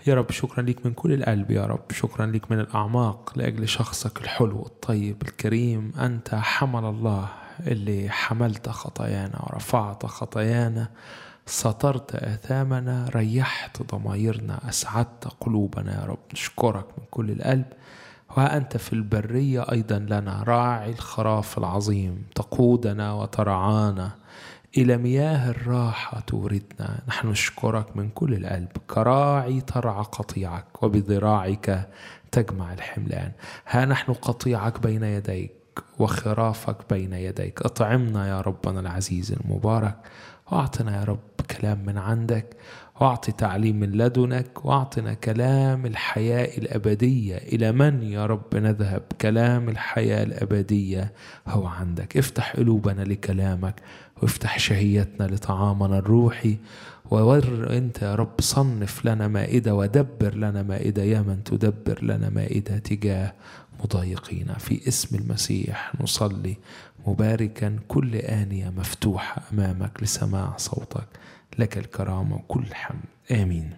يا رب شكرا ليك من كل القلب يا رب شكرا ليك من الأعماق لأجل شخصك الحلو الطيب الكريم أنت حمل الله اللي حملت خطايانا ورفعت خطايانا سترت آثامنا ريحت ضمايرنا أسعدت قلوبنا يا رب نشكرك من كل القلب وأنت في البرية أيضا لنا راعي الخراف العظيم تقودنا وترعانا إلى مياه الراحة توردنا نحن نشكرك من كل القلب كراعي ترعى قطيعك وبذراعك تجمع الحملان ها نحن قطيعك بين يديك وخرافك بين يديك اطعمنا يا ربنا العزيز المبارك واعطنا يا رب كلام من عندك واعط تعليم من لدنك واعطنا كلام الحياة الأبدية إلى من يا رب نذهب كلام الحياة الأبدية هو عندك افتح قلوبنا لكلامك وافتح شهيتنا لطعامنا الروحي وور انت يا رب صنف لنا مائدة ودبر لنا مائدة يا من تدبر لنا مائدة تجاه مضايقين في اسم المسيح نصلي مباركا كل آنية مفتوحة أمامك لسماع صوتك لك الكرامة وكل حمد آمين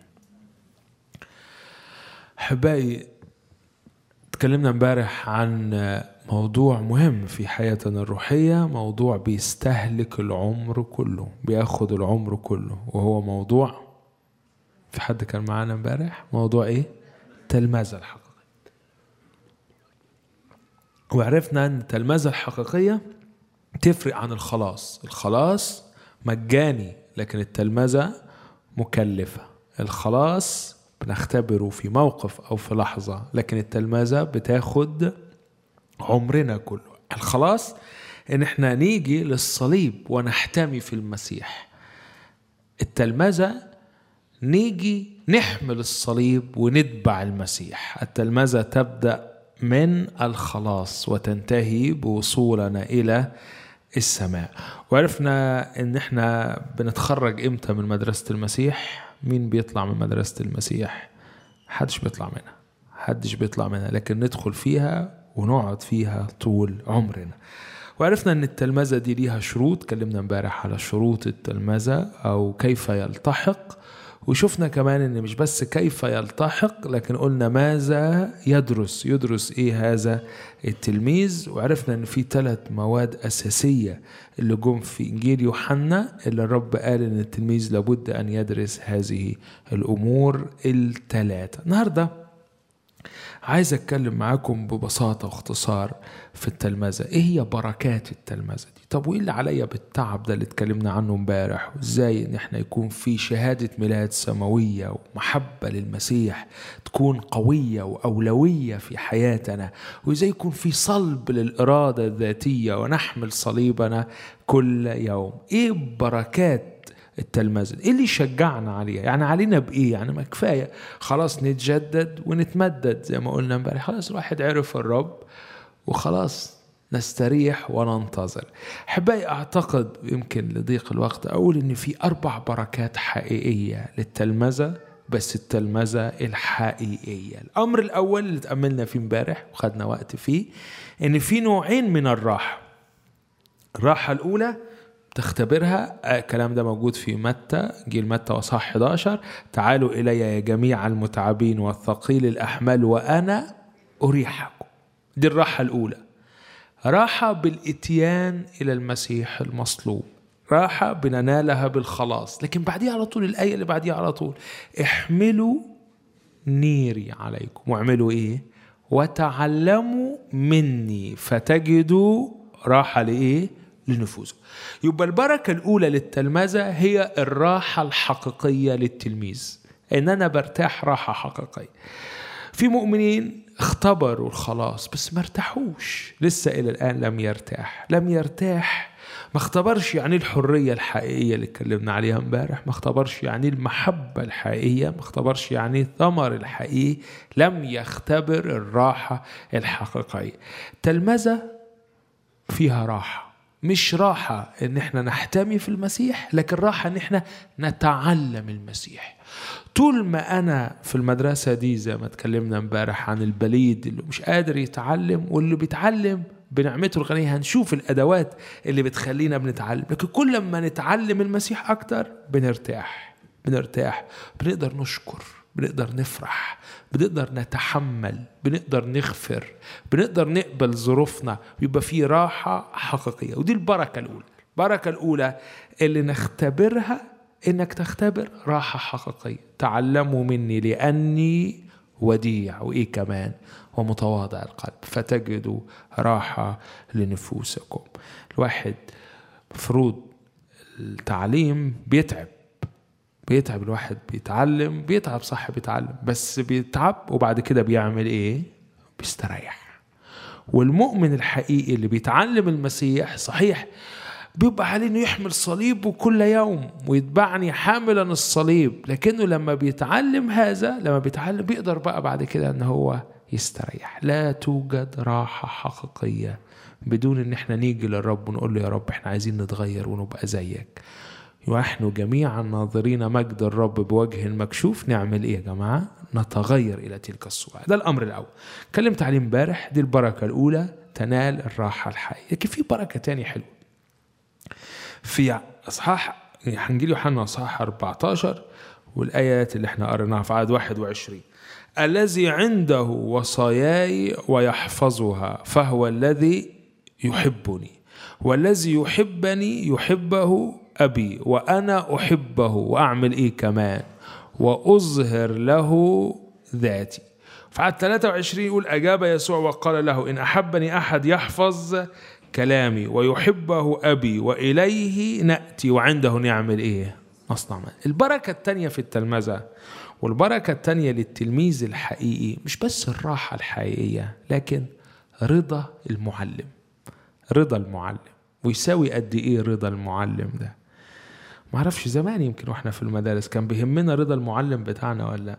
أحبائي تكلمنا امبارح عن موضوع مهم في حياتنا الروحية موضوع بيستهلك العمر كله بياخد العمر كله وهو موضوع في حد كان معانا امبارح موضوع ايه التلمذة الحقيقية وعرفنا ان التلمذة الحقيقية تفرق عن الخلاص الخلاص مجاني لكن التلمذة مكلفة الخلاص بنختبره في موقف أو في لحظة لكن التلمذة بتاخد عمرنا كله الخلاص ان احنا نيجي للصليب ونحتمي في المسيح التلمذة نيجي نحمل الصليب ونتبع المسيح التلمذة تبدأ من الخلاص وتنتهي بوصولنا إلى السماء وعرفنا ان احنا بنتخرج امتى من مدرسة المسيح مين بيطلع من مدرسة المسيح حدش بيطلع منها حدش بيطلع منها لكن ندخل فيها ونقعد فيها طول عمرنا وعرفنا ان التلمذة دي ليها شروط كلمنا امبارح على شروط التلمذة او كيف يلتحق وشفنا كمان ان مش بس كيف يلتحق لكن قلنا ماذا يدرس يدرس ايه هذا التلميذ وعرفنا ان في ثلاث مواد اساسيه اللي جم في انجيل يوحنا اللي الرب قال ان التلميذ لابد ان يدرس هذه الامور الثلاثه النهارده عايز اتكلم معاكم ببساطه واختصار في التلمذه ايه هي بركات التلمذه دي طب وايه اللي عليا بالتعب ده اللي اتكلمنا عنه امبارح وازاي ان احنا يكون في شهاده ميلاد سماويه ومحبه للمسيح تكون قويه واولويه في حياتنا وازاي يكون في صلب للاراده الذاتيه ونحمل صليبنا كل يوم ايه بركات التلمذة ايه اللي يشجعنا عليها يعني علينا بايه يعني ما كفايه خلاص نتجدد ونتمدد زي ما قلنا امبارح خلاص الواحد عرف الرب وخلاص نستريح وننتظر احبائي اعتقد يمكن لضيق الوقت اقول ان في اربع بركات حقيقيه للتلمذه بس التلمذه الحقيقيه الامر الاول اللي تاملنا فيه امبارح وخدنا وقت فيه ان في نوعين من الراحه الراحه الاولى تختبرها الكلام ده موجود في متى جيل متى وصح 11 تعالوا إلي يا جميع المتعبين والثقيل الأحمال وأنا أريحكم دي الراحة الأولى راحة بالإتيان إلى المسيح المصلوب راحة بننالها بالخلاص لكن بعديها على طول الآية اللي بعديها على طول احملوا نيري عليكم واعملوا إيه وتعلموا مني فتجدوا راحة لإيه لنفوسه يبقى البركة الأولى للتلمذة هي الراحة الحقيقية للتلميذ إن أنا برتاح راحة حقيقية في مؤمنين اختبروا الخلاص بس ما ارتاحوش لسه إلى الآن لم يرتاح لم يرتاح ما اختبرش يعني الحرية الحقيقية اللي اتكلمنا عليها امبارح ما اختبرش يعني المحبة الحقيقية ما اختبرش يعني الثمر الحقيقي لم يختبر الراحة الحقيقية تلمذة فيها راحة مش راحة ان احنا نحتمي في المسيح لكن راحة ان احنا نتعلم المسيح طول ما انا في المدرسة دي زي ما اتكلمنا امبارح عن البليد اللي مش قادر يتعلم واللي بيتعلم بنعمته الغنية هنشوف الادوات اللي بتخلينا بنتعلم لكن كل ما نتعلم المسيح اكتر بنرتاح بنرتاح بنقدر نشكر بنقدر نفرح بنقدر نتحمل بنقدر نغفر بنقدر نقبل ظروفنا يبقى في راحة حقيقية ودي البركة الأولى البركة الأولى اللي نختبرها إنك تختبر راحة حقيقية تعلموا مني لأني وديع وإيه كمان ومتواضع القلب فتجدوا راحة لنفوسكم الواحد مفروض التعليم بيتعب بيتعب الواحد بيتعلم بيتعب صح بيتعلم بس بيتعب وبعد كده بيعمل ايه بيستريح والمؤمن الحقيقي اللي بيتعلم المسيح صحيح بيبقى عليه انه يحمل صليبه كل يوم ويتبعني حاملا الصليب لكنه لما بيتعلم هذا لما بيتعلم بيقدر بقى بعد كده ان هو يستريح لا توجد راحة حقيقية بدون ان احنا نيجي للرب ونقول له يا رب احنا عايزين نتغير ونبقى زيك ونحن جميعا ناظرين مجد الرب بوجه مكشوف نعمل ايه يا جماعه؟ نتغير الى تلك الصوره، ده الامر الاول. اتكلمت عليه امبارح دي البركه الاولى تنال الراحه الحقيقيه، لكن في بركه تانية حلوه. في اصحاح هنجي يوحنا اصحاح 14 والايات اللي احنا قريناها في عدد 21 الذي عنده وصاياي ويحفظها فهو الذي يحبني والذي يحبني يحبه أبي وأنا أحبه وأعمل إيه كمان وأظهر له ذاتي في عدد 23 يقول أجاب يسوع وقال له إن أحبني أحد يحفظ كلامي ويحبه أبي وإليه نأتي وعنده نعمل إيه نصنع من. البركة التانية في التلمذة والبركة التانية للتلميذ الحقيقي مش بس الراحة الحقيقية لكن رضا المعلم رضا المعلم ويساوي قد ايه رضا المعلم ده ما اعرفش زمان يمكن واحنا في المدارس كان بيهمنا رضا المعلم بتاعنا ولا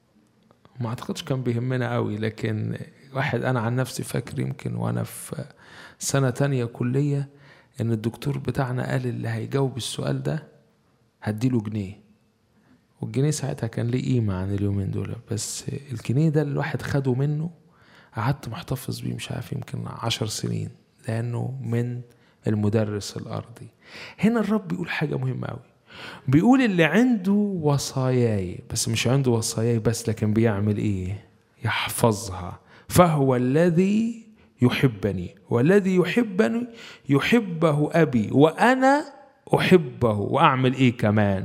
ما اعتقدش كان بيهمنا قوي لكن واحد انا عن نفسي فاكر يمكن وانا في سنة تانية كلية ان الدكتور بتاعنا قال اللي هيجاوب السؤال ده هديله جنيه والجنيه ساعتها كان ليه قيمة عن اليومين دول بس الجنيه ده اللي الواحد خده منه قعدت محتفظ بيه مش عارف يمكن عشر سنين لأنه من المدرس الأرضي هنا الرب بيقول حاجة مهمة أوي بيقول اللي عنده وصاياي بس مش عنده وصاياي بس لكن بيعمل ايه يحفظها فهو الذي يحبني والذي يحبني يحبه أبي وأنا أحبه وأعمل إيه كمان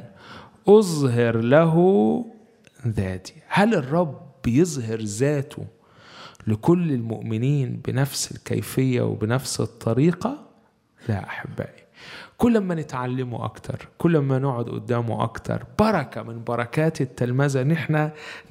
أظهر له ذاتي هل الرب بيظهر ذاته لكل المؤمنين بنفس الكيفية وبنفس الطريقة لا أحبائي كل ما نتعلمه أكتر كل ما نقعد قدامه أكتر بركة من بركات التلمذة نحن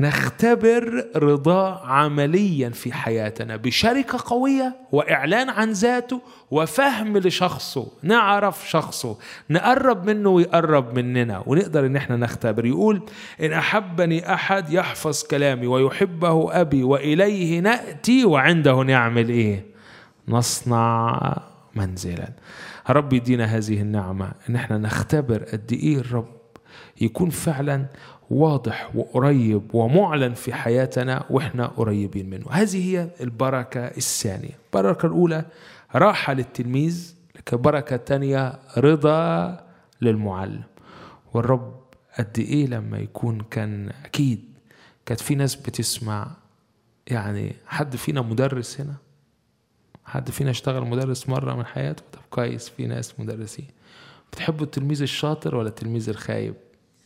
نختبر رضاه عمليا في حياتنا بشركة قوية وإعلان عن ذاته وفهم لشخصه نعرف شخصه نقرب منه ويقرب مننا ونقدر ان احنا نختبر يقول ان احبني احد يحفظ كلامي ويحبه ابي واليه ناتي وعنده نعمل ايه نصنع منزلا رب يدينا هذه النعمة ان احنا نختبر قد ايه الرب يكون فعلا واضح وقريب ومعلن في حياتنا واحنا قريبين منه هذه هي البركة الثانية البركة الأولى راحة للتلميذ لكن البركة الثانية رضا للمعلم والرب قد ايه لما يكون كان اكيد كانت في ناس بتسمع يعني حد فينا مدرس هنا حد فينا اشتغل مدرس مرة من حياته طب كويس في ناس مدرسين بتحبوا التلميذ الشاطر ولا التلميذ الخايب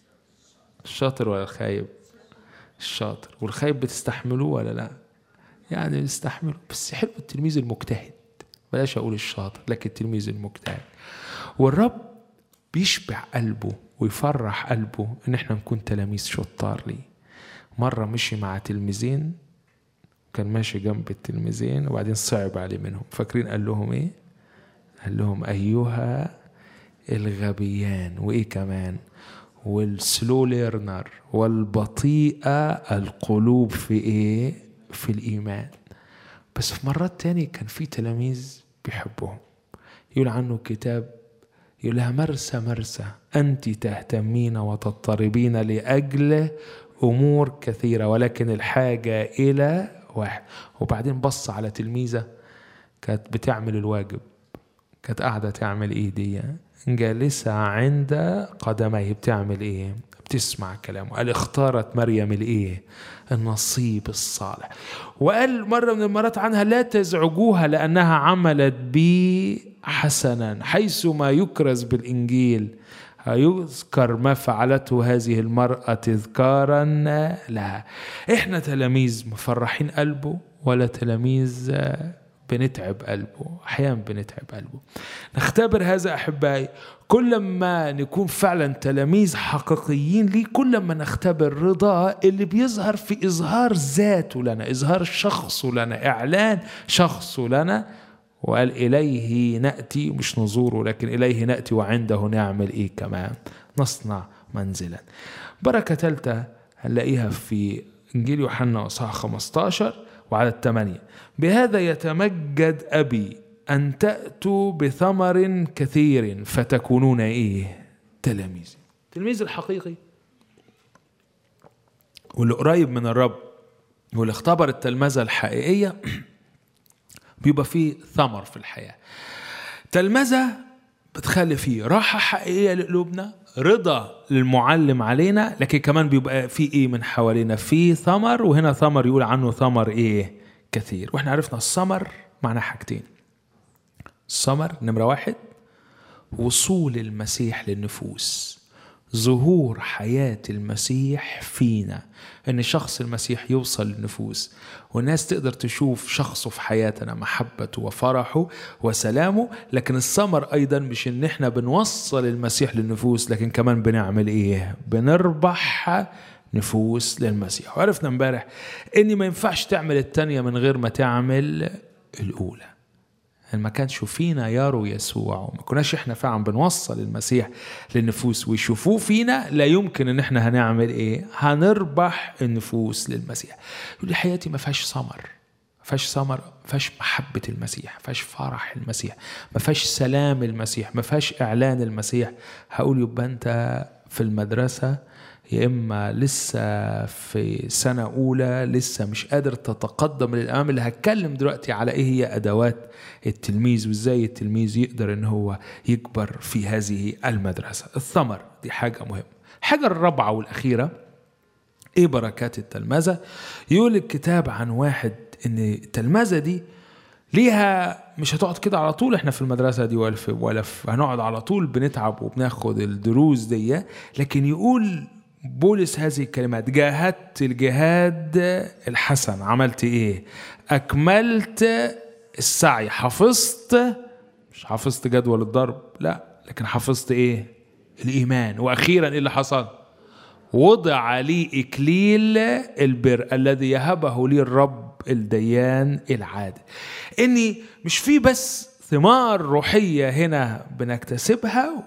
الشاطر ولا الخايب الشاطر والخايب بتستحملوه ولا لا يعني بتستحملوا بس حلو التلميذ المجتهد بلاش اقول الشاطر لكن التلميذ المجتهد والرب بيشبع قلبه ويفرح قلبه ان احنا نكون تلاميذ شطار ليه مرة مشي مع تلميذين كان ماشي جنب التلميذين وبعدين صعب عليه منهم فاكرين قال لهم ايه قال لهم ايها الغبيان وايه كمان والسلو ليرنر والبطيئة القلوب في ايه في الايمان بس في مرات تاني كان في تلاميذ بيحبهم يقول عنه الكتاب يقول لها مرسى مرسى أنت تهتمين وتضطربين لأجل أمور كثيرة ولكن الحاجة إلى واحد وبعدين بص على تلميذة كانت بتعمل الواجب كانت قاعدة تعمل ايه دي جالسة عند قدميه بتعمل ايه تسمع كلامه قال اختارت مريم الايه النصيب الصالح وقال مرة من المرات عنها لا تزعجوها لأنها عملت بي حسنا حيث ما يكرز بالإنجيل يذكر ما فعلته هذه المرأة تذكارا لها احنا تلاميذ مفرحين قلبه ولا تلاميذ بنتعب قلبه احيانا بنتعب قلبه نختبر هذا احبائي كل ما نكون فعلا تلاميذ حقيقيين ليه كل ما نختبر رضاه اللي بيظهر في اظهار ذاته لنا اظهار شخصه لنا اعلان شخصه لنا وقال اليه ناتي مش نزوره لكن اليه ناتي وعنده نعمل ايه كمان نصنع منزلا بركه ثالثه هنلاقيها في انجيل يوحنا اصحاح 15 وعدد 8 بهذا يتمجد ابي ان تاتوا بثمر كثير فتكونون ايه تلاميذ التلميذ الحقيقي واللي قريب من الرب واللي اختبر التلمذه الحقيقيه بيبقى فيه ثمر في الحياه تلمذه بتخلي فيه راحه حقيقيه لقلوبنا رضا للمعلم علينا لكن كمان بيبقى في ايه من حوالينا في ثمر وهنا ثمر يقول عنه ثمر ايه كثير واحنا عرفنا الثمر معناه حاجتين الثمر نمرة واحد وصول المسيح للنفوس ظهور حياة المسيح فينا ان شخص المسيح يوصل للنفوس والناس تقدر تشوف شخصه في حياتنا محبته وفرحه وسلامه لكن الثمر ايضا مش ان احنا بنوصل المسيح للنفوس لكن كمان بنعمل ايه بنربح نفوس للمسيح وعرفنا امبارح ان ما ينفعش تعمل التانية من غير ما تعمل الاولى ما كانش فينا يروا يسوع وما كناش احنا فعلا بنوصل المسيح للنفوس ويشوفوه فينا لا يمكن ان احنا هنعمل ايه هنربح النفوس للمسيح يقول لي حياتي ما فيهاش ثمر ما فيهاش ثمر ما فيهاش محبة المسيح ما فيهاش فرح المسيح ما فيهاش سلام المسيح ما فيهاش إعلان المسيح هقول يبقى أنت في المدرسة يا إما لسه في سنة أولى لسه مش قادر تتقدم للأمام اللي هتكلم دلوقتي على إيه هي أدوات التلميذ وإزاي التلميذ يقدر إن هو يكبر في هذه المدرسة الثمر دي حاجة مهمة الحاجة الرابعة والأخيرة إيه بركات التلمذة يقول الكتاب عن واحد إن التلمذة دي ليها مش هتقعد كده على طول احنا في المدرسه دي ولا في ولا في هنقعد على طول بنتعب وبناخد الدروس دي لكن يقول بولس هذه الكلمات جاهدت الجهاد الحسن عملت ايه اكملت السعي حفظت مش حفظت جدول الضرب لا لكن حفظت ايه الايمان واخيرا ايه اللي حصل وضع لي اكليل البر الذي يهبه لي الرب الديان العادل اني مش في بس ثمار روحية هنا بنكتسبها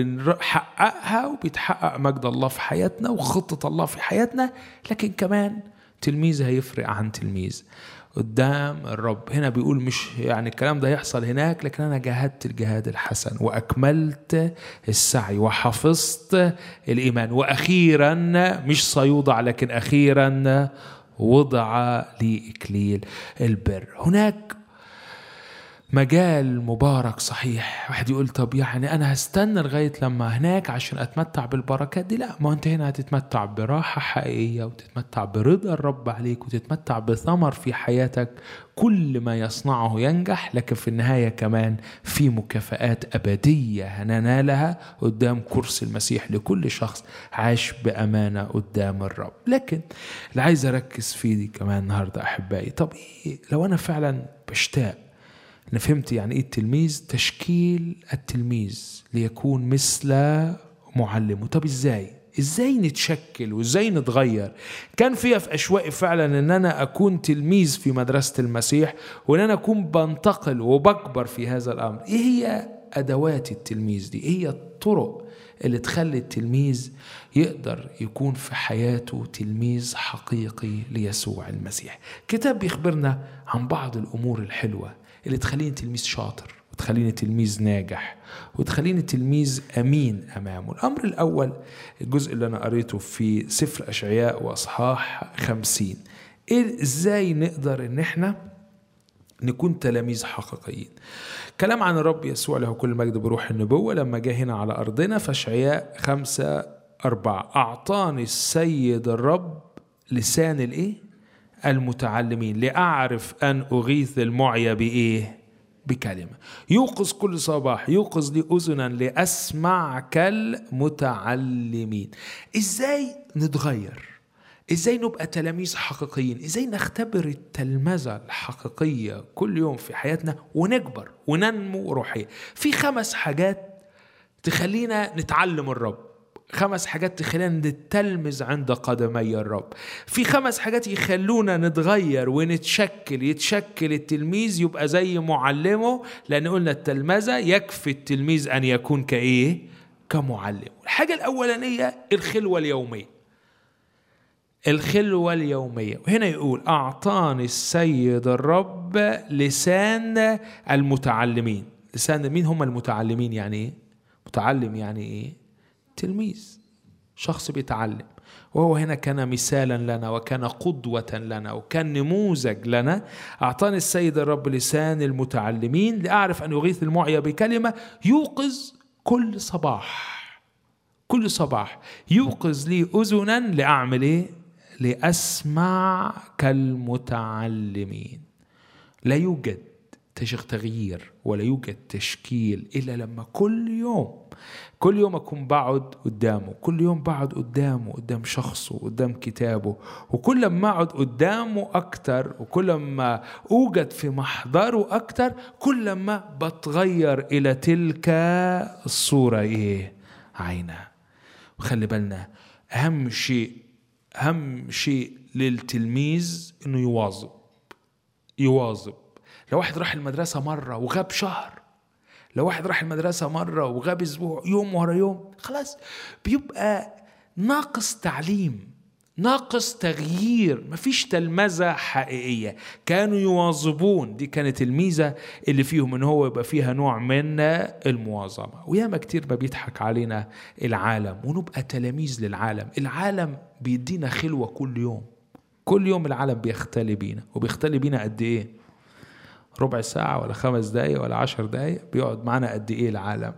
وبنحققها وبيتحقق مجد الله في حياتنا وخطة الله في حياتنا لكن كمان تلميذ هيفرق عن تلميذ قدام الرب هنا بيقول مش يعني الكلام ده هيحصل هناك لكن انا جاهدت الجهاد الحسن واكملت السعي وحفظت الايمان واخيرا مش سيوضع لكن اخيرا وضع لي اكليل البر هناك مجال مبارك صحيح واحد يقول طب يعني انا هستنى لغايه لما هناك عشان اتمتع بالبركات دي لا ما انت هنا هتتمتع براحه حقيقيه وتتمتع برضا الرب عليك وتتمتع بثمر في حياتك كل ما يصنعه ينجح لكن في النهايه كمان في مكافآت ابديه هننالها قدام كرسي المسيح لكل شخص عاش بامانه قدام الرب لكن اللي عايز اركز فيه دي كمان النهارده احبائي طب ايه لو انا فعلا بشتاق أنا فهمت يعني إيه التلميذ تشكيل التلميذ ليكون مثل معلمه طب إزاي ازاي نتشكل وازاي نتغير كان فيها في اشواقي فعلا ان انا اكون تلميذ في مدرسه المسيح وان انا اكون بنتقل وبكبر في هذا الامر ايه هي ادوات التلميذ دي ايه هي الطرق اللي تخلي التلميذ يقدر يكون في حياته تلميذ حقيقي ليسوع المسيح كتاب بيخبرنا عن بعض الامور الحلوه اللي تخليني تلميذ شاطر وتخليني تلميذ ناجح وتخليني تلميذ امين امامه الامر الاول الجزء اللي انا قريته في سفر اشعياء واصحاح خمسين إيه ازاي نقدر ان احنا نكون تلاميذ حقيقيين كلام عن الرب يسوع له كل المجد بروح النبوة لما جاء هنا على أرضنا في أشعياء خمسة أربعة أعطاني السيد الرب لسان الإيه؟ المتعلمين لأعرف أن أغيث المعيا بإيه؟ بكلمة يوقظ كل صباح يوقظ لي أذنا لأسمع كالمتعلمين إزاي نتغير ازاي نبقى تلاميذ حقيقيين ازاي نختبر التلمذة الحقيقية كل يوم في حياتنا ونكبر وننمو روحيا في خمس حاجات تخلينا نتعلم الرب خمس حاجات تخلينا نتلمذ عند قدمي الرب في خمس حاجات يخلونا نتغير ونتشكل يتشكل التلميذ يبقى زي معلمه لان قلنا التلمذة يكفي التلميذ ان يكون كايه كمعلم الحاجة الأولانية الخلوة اليومية الخلوة اليومية وهنا يقول أعطاني السيد الرب لسان المتعلمين لسان مين هم المتعلمين يعني إيه؟ متعلم يعني إيه؟ تلميذ شخص بيتعلم وهو هنا كان مثالا لنا وكان قدوة لنا وكان نموذج لنا أعطاني السيد الرب لسان المتعلمين لأعرف أن يغيث المعيا بكلمة يوقظ كل صباح كل صباح يوقظ لي أذنا لأعمل إيه؟ لأسمع كالمتعلمين لا يوجد تغيير ولا يوجد تشكيل إلا لما كل يوم كل يوم أكون بقعد قدامه كل يوم بقعد قدامه قدام شخصه قدام كتابه وكل ما أقعد قدامه أكتر وكل ما أوجد في محضره أكتر كل ما بتغير إلى تلك الصورة إيه عينه وخلي بالنا أهم شيء أهم شيء للتلميذ إنه يواظب يواظب لو واحد راح المدرسة مرة وغاب شهر لو واحد راح المدرسة مرة وغاب أسبوع يوم ورا يوم خلاص بيبقى ناقص تعليم ناقص تغيير مفيش تلمذة حقيقية كانوا يواظبون دي كانت الميزة اللي فيهم ان هو يبقى فيها نوع من المواظبة وياما كتير ما بيضحك علينا العالم ونبقى تلاميذ للعالم العالم بيدينا خلوة كل يوم كل يوم العالم بيختلي بينا وبيختلي بينا قد ايه ربع ساعة ولا خمس دقايق ولا عشر دقايق بيقعد معانا قد ايه العالم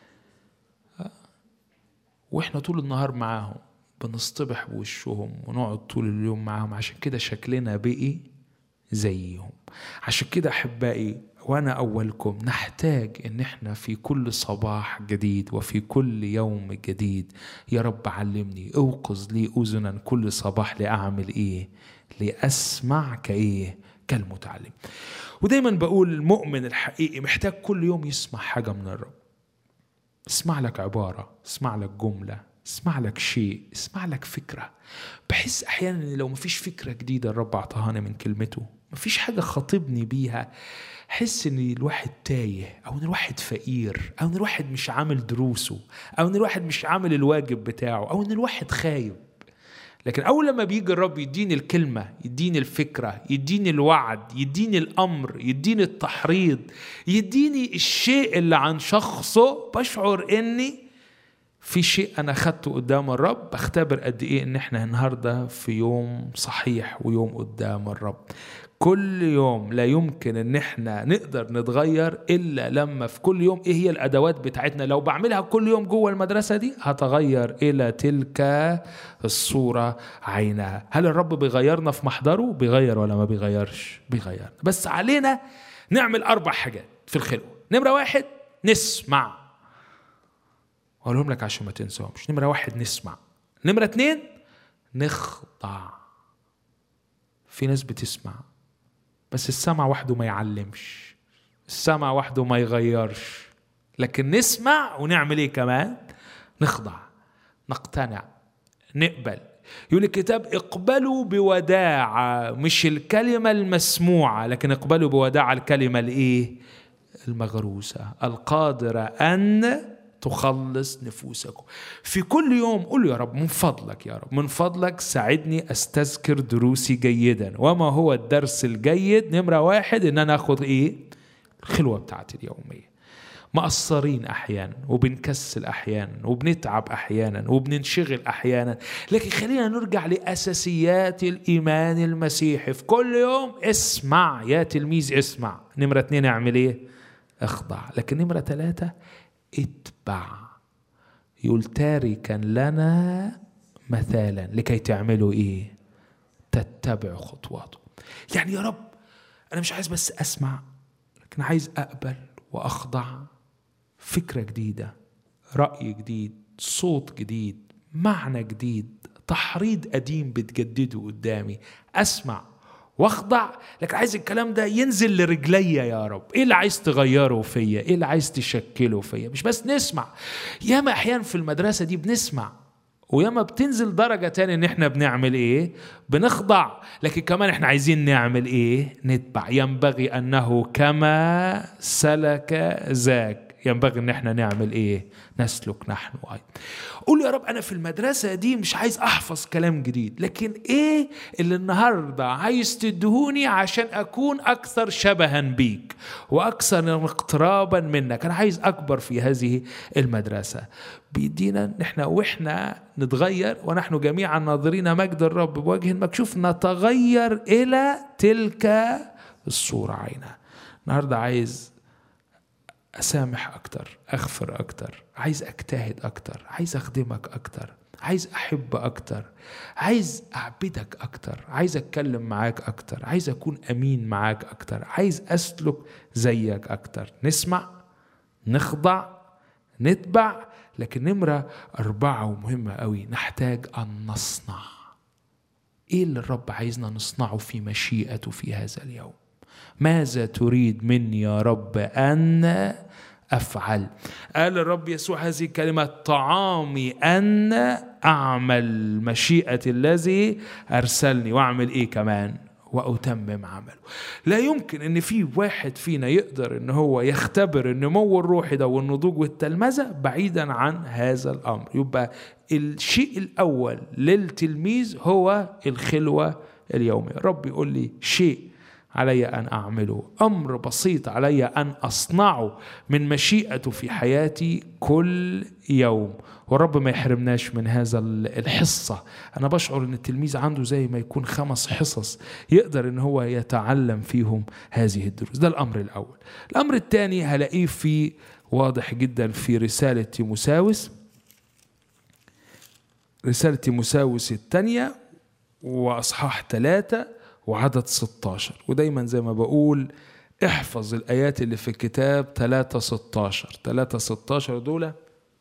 واحنا طول النهار معاهم بنصطبح بوشهم ونقعد طول اليوم معاهم عشان كده شكلنا بقي زيهم عشان كده احبائي وانا اولكم نحتاج ان احنا في كل صباح جديد وفي كل يوم جديد يا رب علمني اوقظ لي اذنا كل صباح لاعمل ايه لاسمع كايه كالمتعلم ودايما بقول المؤمن الحقيقي محتاج كل يوم يسمع حاجه من الرب اسمع لك عباره اسمع لك جمله اسمع لك شيء اسمع لك فكرة بحس أحيانا إن لو مفيش فكرة جديدة الرب أعطاهاني من كلمته مفيش حاجة خاطبني بيها حس ان الواحد تايه او ان الواحد فقير او ان الواحد مش عامل دروسه او ان الواحد مش عامل الواجب بتاعه او ان الواحد خايب لكن اول لما بيجي الرب يديني الكلمه يديني الفكره يديني الوعد يديني الامر يديني التحريض يديني الشيء اللي عن شخصه بشعر اني في شيء انا اخدته قدام الرب بختبر قد ايه ان احنا النهارده في يوم صحيح ويوم قدام الرب كل يوم لا يمكن ان احنا نقدر نتغير الا لما في كل يوم ايه هي الادوات بتاعتنا لو بعملها كل يوم جوه المدرسه دي هتغير الى تلك الصوره عينها هل الرب بيغيرنا في محضره بيغير ولا ما بيغيرش بيغير بس علينا نعمل اربع حاجات في الخلوه نمره واحد نسمع واقولهم لك عشان ما تنساهمش نمره واحد نسمع نمره اتنين نخضع في ناس بتسمع بس السمع وحده ما يعلمش السمع وحده ما يغيرش لكن نسمع ونعمل ايه كمان نخضع نقتنع نقبل يقول الكتاب اقبلوا بوداعة مش الكلمة المسموعة لكن اقبلوا بوداعة الكلمة الايه المغروسة القادرة أن تخلص نفوسكم في كل يوم قول يا رب من فضلك يا رب من فضلك ساعدني استذكر دروسي جيدا وما هو الدرس الجيد نمرة واحد ان انا اخذ ايه الخلوة بتاعتي اليومية مقصرين احيانا وبنكسل احيانا وبنتعب احيانا وبننشغل احيانا لكن خلينا نرجع لاساسيات الايمان المسيحي في كل يوم اسمع يا تلميذ اسمع نمره اتنين اعمل ايه اخضع لكن نمره ثلاثه اتبع يقول تاركا لنا مثالا لكي تعملوا ايه تتبعوا خطواته يعني يا رب انا مش عايز بس اسمع لكن عايز اقبل واخضع فكره جديده راي جديد صوت جديد معنى جديد تحريض قديم بتجدده قدامي اسمع واخضع لكن عايز الكلام ده ينزل لرجليا يا رب ايه اللي عايز تغيره فيا ايه اللي عايز تشكله فيا مش بس نسمع ياما احيانا في المدرسه دي بنسمع وياما بتنزل درجة تاني ان احنا بنعمل ايه بنخضع لكن كمان احنا عايزين نعمل ايه نتبع ينبغي انه كما سلك ذاك ينبغي ان احنا نعمل ايه نسلك نحن ايضا قول يا رب انا في المدرسه دي مش عايز احفظ كلام جديد لكن ايه اللي النهارده عايز تدهوني عشان اكون اكثر شبها بيك واكثر اقترابا منك انا عايز اكبر في هذه المدرسه بيدينا ان احنا واحنا نتغير ونحن جميعا ناظرين مجد الرب بوجه مكشوف نتغير الى تلك الصوره عينها النهارده عايز اسامح اكتر اغفر اكتر عايز اجتهد اكتر عايز اخدمك اكتر عايز احب اكتر عايز اعبدك اكتر عايز اتكلم معاك اكتر عايز اكون امين معاك اكتر عايز اسلك زيك اكتر نسمع نخضع نتبع لكن نمرة أربعة ومهمة قوي نحتاج أن نصنع إيه اللي الرب عايزنا نصنعه في مشيئته في هذا اليوم ماذا تريد مني يا رب أن أفعل قال الرب يسوع هذه الكلمة طعامي أن أعمل مشيئة الذي أرسلني وأعمل إيه كمان وأتمم عمله لا يمكن أن في واحد فينا يقدر أن هو يختبر النمو الروحي ده والنضوج والتلمذة بعيدا عن هذا الأمر يبقى الشيء الأول للتلميذ هو الخلوة اليومية الرب يقول لي شيء علي ان اعمله امر بسيط علي ان اصنعه من مشيئته في حياتي كل يوم والرب ما يحرمناش من هذا الحصه انا بشعر ان التلميذ عنده زي ما يكون خمس حصص يقدر ان هو يتعلم فيهم هذه الدروس ده الامر الاول الامر الثاني هلاقيه في واضح جدا في رساله تيموساوس رساله تيموساوس الثانيه واصحاح ثلاثه وعدد 16 ودايما زي ما بقول احفظ الآيات اللي في الكتاب 3 16 3 16 دول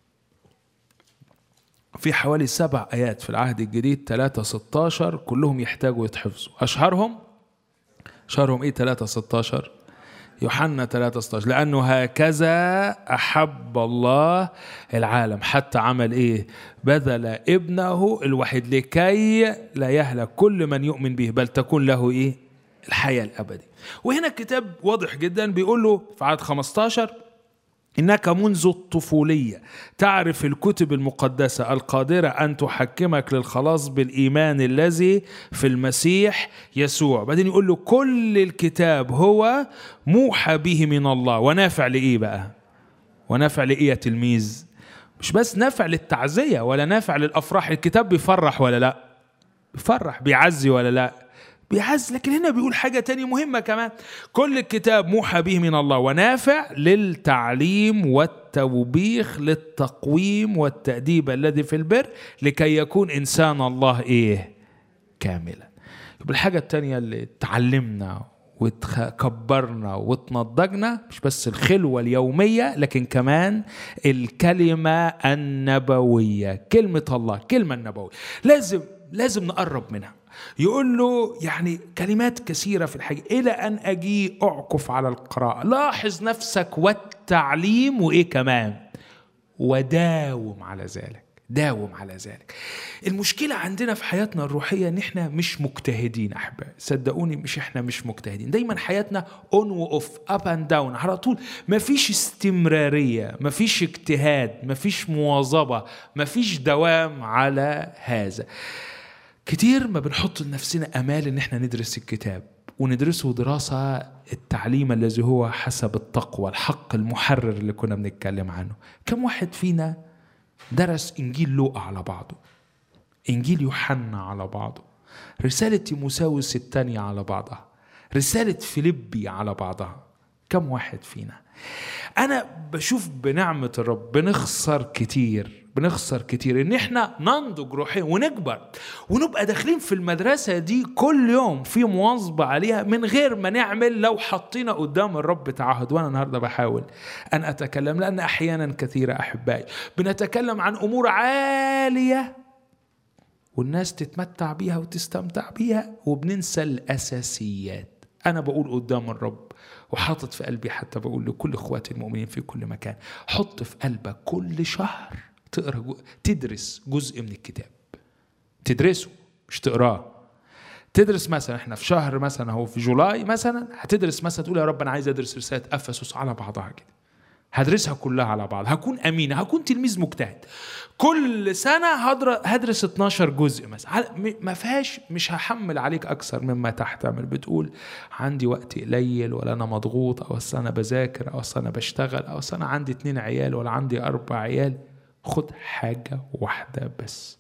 في حوالي سبع آيات في العهد الجديد 3 16 كلهم يحتاجوا يتحفظوا أشهرهم أشهرهم إيه 3 16 يوحنا 3 16 لأنه هكذا أحب الله العالم حتى عمل إيه بذل ابنه الوحيد لكي لا يهلك كل من يؤمن به بل تكون له إيه الحياة الأبدية وهنا الكتاب واضح جدا بيقول له في عدد 15 انك منذ الطفوليه تعرف الكتب المقدسه القادره ان تحكمك للخلاص بالايمان الذي في المسيح يسوع بعدين يقول له كل الكتاب هو موحى به من الله ونافع لايه بقى ونافع لايه يا تلميذ مش بس نافع للتعزيه ولا نافع للافراح الكتاب بيفرح ولا لا بيفرح بيعزي ولا لا بيعز لكن هنا بيقول حاجة تانية مهمة كمان كل الكتاب موحى به من الله ونافع للتعليم والتوبيخ للتقويم والتأديب الذي في البر لكي يكون إنسان الله إيه كاملا يبقى الحاجة التانية اللي تعلمنا وتكبرنا وتنضجنا مش بس الخلوة اليومية لكن كمان الكلمة النبوية كلمة الله كلمة النبوية لازم لازم نقرب منها يقول له يعني كلمات كثيرة في الحاجة إلى أن أجي أعكف على القراءة لاحظ نفسك والتعليم وإيه كمان وداوم على ذلك داوم على ذلك المشكلة عندنا في حياتنا الروحية ان احنا مش مجتهدين احبائي صدقوني مش احنا مش مجتهدين دايما حياتنا اون واوف اب اند داون على طول مفيش استمرارية مفيش اجتهاد مفيش مواظبة مفيش دوام على هذا كتير ما بنحط لنفسنا امال ان احنا ندرس الكتاب وندرسه دراسة التعليم الذي هو حسب التقوى الحق المحرر اللي كنا بنتكلم عنه كم واحد فينا درس إنجيل لوقا على بعضه إنجيل يوحنا على بعضه رسالة تيموساوس الثانية على بعضها رسالة فيليبي على بعضها كم واحد فينا أنا بشوف بنعمة الرب بنخسر كتير بنخسر كتير ان احنا ننضج روحيا ونكبر ونبقى داخلين في المدرسة دي كل يوم في مواظبة عليها من غير ما نعمل لو حطينا قدام الرب تعهد وانا النهاردة بحاول ان اتكلم لان احيانا كثيرة احبائي بنتكلم عن امور عالية والناس تتمتع بيها وتستمتع بيها وبننسى الاساسيات انا بقول قدام الرب وحاطط في قلبي حتى بقول لكل اخواتي المؤمنين في كل مكان حط في قلبك كل شهر تقرا جو... تدرس جزء من الكتاب تدرسه مش تقراه تدرس مثلا احنا في شهر مثلا هو في جولاي مثلا هتدرس مثلا تقول يا رب انا عايز ادرس رساله افسس على بعضها كده هدرسها كلها على بعض هكون امين هكون تلميذ مجتهد كل سنه هدرس 12 جزء مثلا ما فيهاش مش هحمل عليك اكثر مما تحتمل بتقول عندي وقت قليل ولا انا مضغوط او اصل انا بذاكر او اصل انا بشتغل او اصل انا عندي اتنين عيال ولا عندي اربع عيال خد حاجه واحده بس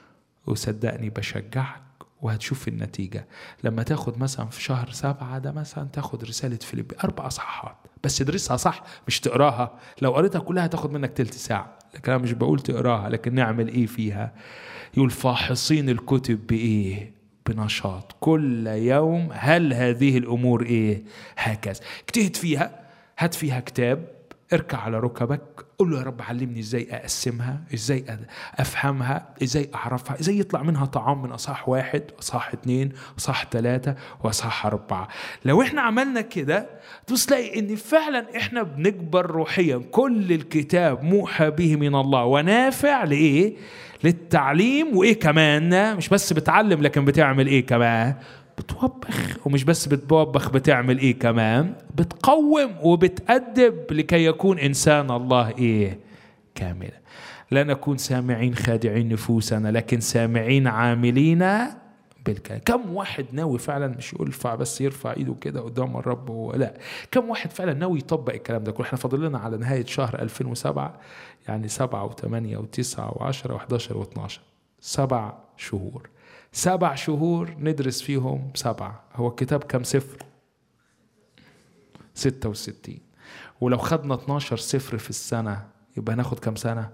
وصدقني بشجعك وهتشوف النتيجة لما تاخد مثلا في شهر سبعة ده مثلا تاخد رسالة فيليب أربع أصحاحات بس ادرسها صح مش تقراها لو قريتها كلها هتاخد منك تلت ساعة لكن أنا مش بقول تقراها لكن نعمل إيه فيها يقول فاحصين الكتب بإيه بنشاط كل يوم هل هذه الأمور إيه هكذا اجتهد فيها هات فيها كتاب اركع على ركبك قول له يا رب علمني ازاي اقسمها ازاي افهمها ازاي اعرفها ازاي يطلع منها طعام من اصحاح واحد واصحاح اتنين واصحاح ثلاثة واصحاح اربعة لو احنا عملنا كده تبص تلاقي ان فعلا احنا بنكبر روحيا كل الكتاب موحى به من الله ونافع لايه للتعليم وايه كمان مش بس بتعلم لكن بتعمل ايه كمان بتوبخ ومش بس بتوبخ بتعمل ايه كمان بتقوم وبتأدب لكي يكون انسان الله ايه كاملا لا نكون سامعين خادعين نفوسنا لكن سامعين عاملين بالكلام كم واحد ناوي فعلا مش يرفع بس يرفع ايده كده قدام الرب هو لا كم واحد فعلا ناوي يطبق الكلام ده كله احنا فاضل لنا على نهاية شهر 2007 يعني سبعة وثمانية وتسعة وعشرة وحداشر واثناشر سبع شهور سبع شهور ندرس فيهم سبعة هو الكتاب كم سفر ستة وستين ولو خدنا 12 سفر في السنة يبقى ناخد كم سنة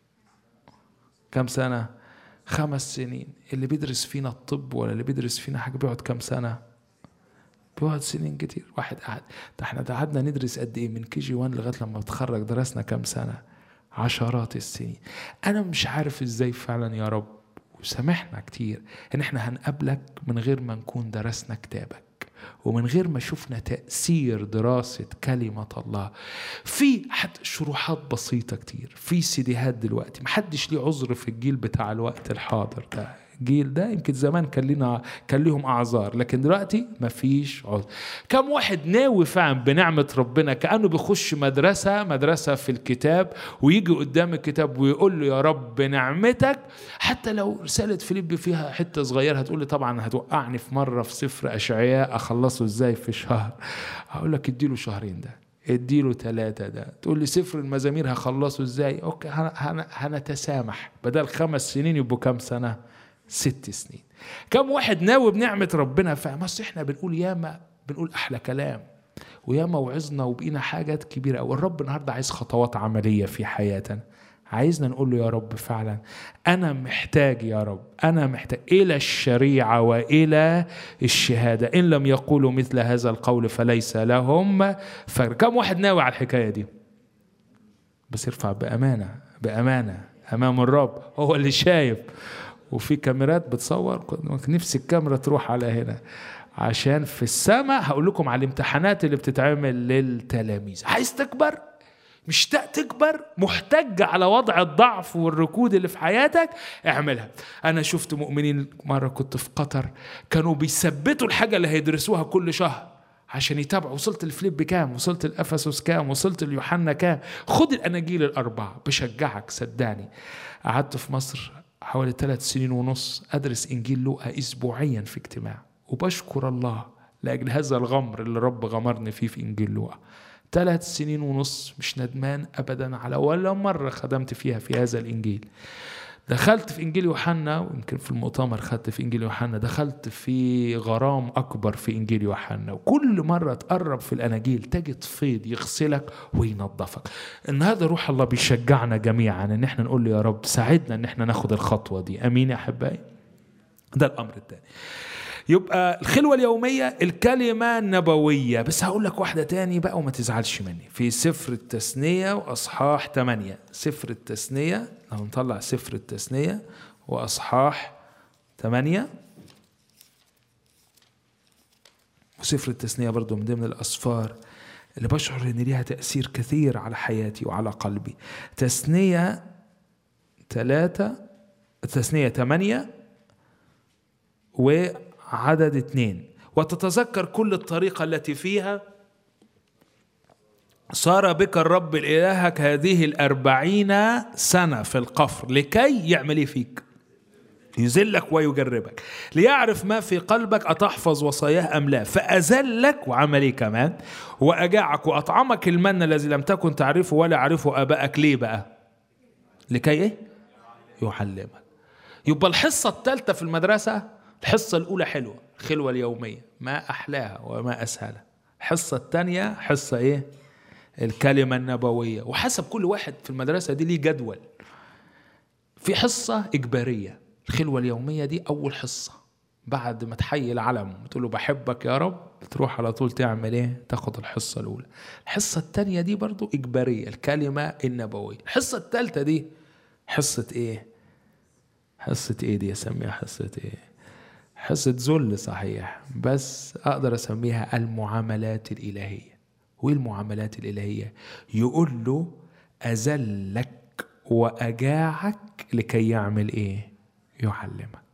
كم سنة خمس سنين اللي بيدرس فينا الطب ولا اللي بيدرس فينا حاجة بيقعد كم سنة بيقعد سنين كتير واحد قعد ده احنا قعدنا ندرس قد ايه من كي جي 1 لغايه لما اتخرج درسنا كم سنه عشرات السنين انا مش عارف ازاي فعلا يا رب وسامحنا كتير ان احنا هنقابلك من غير ما نكون درسنا كتابك ومن غير ما شفنا تأثير دراسة كلمة الله في حتى شروحات بسيطة كتير في سيديهات دلوقتي محدش ليه عذر في الجيل بتاع الوقت الحاضر ده الجيل ده يمكن زمان كان لنا كان لهم اعذار لكن دلوقتي مفيش عذر كم واحد ناوي فعلا بنعمه ربنا كانه بيخش مدرسه مدرسه في الكتاب ويجي قدام الكتاب ويقول له يا رب بنعمتك حتى لو رساله فيليب فيها حته صغيره هتقول لي طبعا هتوقعني في مره في سفر اشعياء اخلصه ازاي في شهر هقول لك اديله شهرين ده اديله ثلاثة ده تقول لي سفر المزامير هخلصه ازاي اوكي هنتسامح بدل خمس سنين يبقوا كام سنة ست سنين كم واحد ناوي بنعمة ربنا فاهم بس احنا بنقول ياما بنقول أحلى كلام وياما وعظنا وبقينا حاجات كبيرة أوي الرب النهاردة عايز خطوات عملية في حياتنا عايزنا نقول له يا رب فعلا أنا محتاج يا رب أنا محتاج إلى الشريعة وإلى الشهادة إن لم يقولوا مثل هذا القول فليس لهم فكر كم واحد ناوي على الحكاية دي بس يرفع بأمانة بأمانة أمام الرب هو اللي شايف وفي كاميرات بتصور نفسي الكاميرا تروح على هنا عشان في السماء هقول لكم على الامتحانات اللي بتتعمل للتلاميذ عايز تكبر مشتاق تكبر محتج على وضع الضعف والركود اللي في حياتك اعملها انا شفت مؤمنين مره كنت في قطر كانوا بيثبتوا الحاجه اللي هيدرسوها كل شهر عشان يتابعوا وصلت الفليب بكام وصلت الافسس كام وصلت اليوحنا كام خد الاناجيل الاربعه بشجعك صدقني قعدت في مصر حوالي ثلاث سنين ونص أدرس إنجيل لوقا أسبوعيا في اجتماع وبشكر الله لأجل هذا الغمر اللي رب غمرني فيه في إنجيل لوقا ثلاث سنين ونص مش ندمان أبدا على ولا مرة خدمت فيها في هذا الإنجيل دخلت في انجيل يوحنا ويمكن في المؤتمر خدت في انجيل يوحنا دخلت في غرام اكبر في انجيل يوحنا وكل مره تقرب في الاناجيل تجد فيض يغسلك وينظفك النهارده روح الله بيشجعنا جميعا ان احنا نقول له يا رب ساعدنا ان احنا ناخد الخطوه دي امين يا احبائي ده الامر الثاني يبقى الخلوة اليومية الكلمة النبوية بس هقول لك واحدة تاني بقى وما تزعلش مني في سفر التثنية وأصحاح 8 سفر التثنية لو نطلع سفر التثنية وأصحاح 8 وسفر التثنية برضو من ضمن الأسفار اللي بشعر إن ليها تأثير كثير على حياتي وعلى قلبي تثنية ثلاثة تثنية ثمانية وعدد اثنين وتتذكر كل الطريقة التي فيها صار بك الرب إلهك هذه الأربعين سنة في القفر لكي يعمل إيه فيك يذلك ويجربك ليعرف ما في قلبك أتحفظ وصاياه أم لا فأذلك وعمل إيه كمان وأجاعك وأطعمك المن الذي لم تكن تعرفه ولا يعرفه آبائك ليه بقى لكي إيه يعلمك يبقى الحصة الثالثة في المدرسة الحصة الأولى حلوة الخلوة اليومية ما أحلاها وما أسهلها الحصة الثانية حصة إيه الكلمة النبوية وحسب كل واحد في المدرسة دي ليه جدول في حصة إجبارية الخلوة اليومية دي أول حصة بعد ما تحيي العلم وتقول له بحبك يا رب تروح على طول تعمل ايه تاخد الحصة الأولى الحصة الثانية دي برضو إجبارية الكلمة النبوية الحصة الثالثة دي حصة ايه حصة ايه دي اسميها حصة ايه حصة ذل صحيح بس أقدر أسميها المعاملات الإلهية وإيه المعاملات الإلهية يقول له أذلك وأجاعك لكي يعمل إيه يعلمك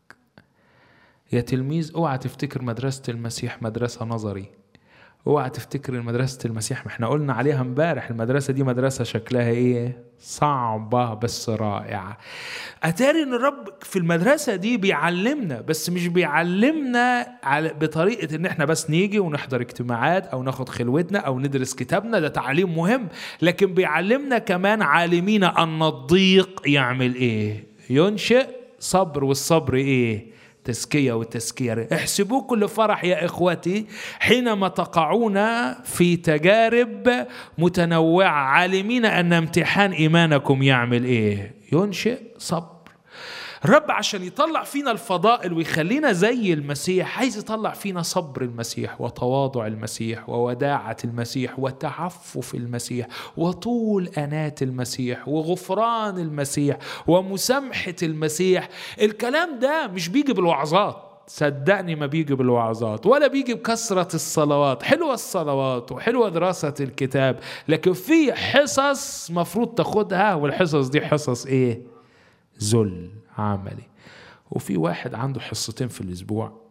يا تلميذ اوعى تفتكر مدرسة المسيح مدرسة نظري اوعى تفتكر مدرسة المسيح ما احنا قلنا عليها امبارح المدرسة دي مدرسة شكلها ايه صعبة بس رائعة اتاري ان الرب في المدرسة دي بيعلمنا بس مش بيعلمنا على بطريقة ان احنا بس نيجي ونحضر اجتماعات او ناخد خلوتنا او ندرس كتابنا ده تعليم مهم لكن بيعلمنا كمان عالمين ان الضيق يعمل ايه ينشئ صبر والصبر ايه تزكية والتزكية احسبوا كل فرح يا إخوتي حينما تقعون في تجارب متنوعة عالمين أن امتحان إيمانكم يعمل إيه ينشئ صبر الرب عشان يطلع فينا الفضائل ويخلينا زي المسيح عايز يطلع فينا صبر المسيح وتواضع المسيح ووداعة المسيح وتعفف المسيح وطول أنات المسيح وغفران المسيح ومسامحة المسيح الكلام ده مش بيجي بالوعظات صدقني ما بيجي بالوعظات ولا بيجي بكثرة الصلوات حلوة الصلوات وحلوة دراسة الكتاب لكن في حصص مفروض تاخدها والحصص دي حصص ايه ذل عملي وفي واحد عنده حصتين في الأسبوع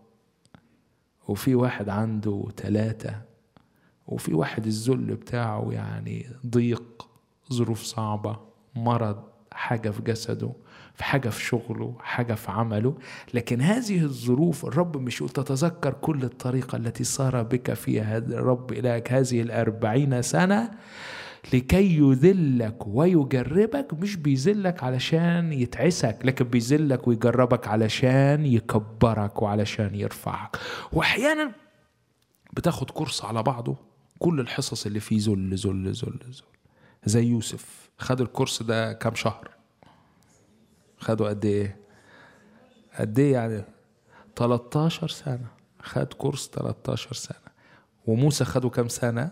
وفي واحد عنده ثلاثة وفي واحد الذل بتاعه يعني ضيق ظروف صعبة مرض حاجة في جسده في حاجة في شغله حاجة في عمله لكن هذه الظروف الرب مش يقول تتذكر كل الطريقة التي صار بك فيها الرب إلهك هذه الأربعين سنة لكي يذلك ويجربك مش بيذلك علشان يتعسك لكن بيذلك ويجربك علشان يكبرك وعلشان يرفعك واحيانا بتاخد كورس على بعضه كل الحصص اللي فيه ذل ذل ذل ذل زي يوسف خد الكورس ده كام شهر خدوا قد ايه قد ايه يعني 13 سنة خد كورس 13 سنة وموسى خدوا كام سنة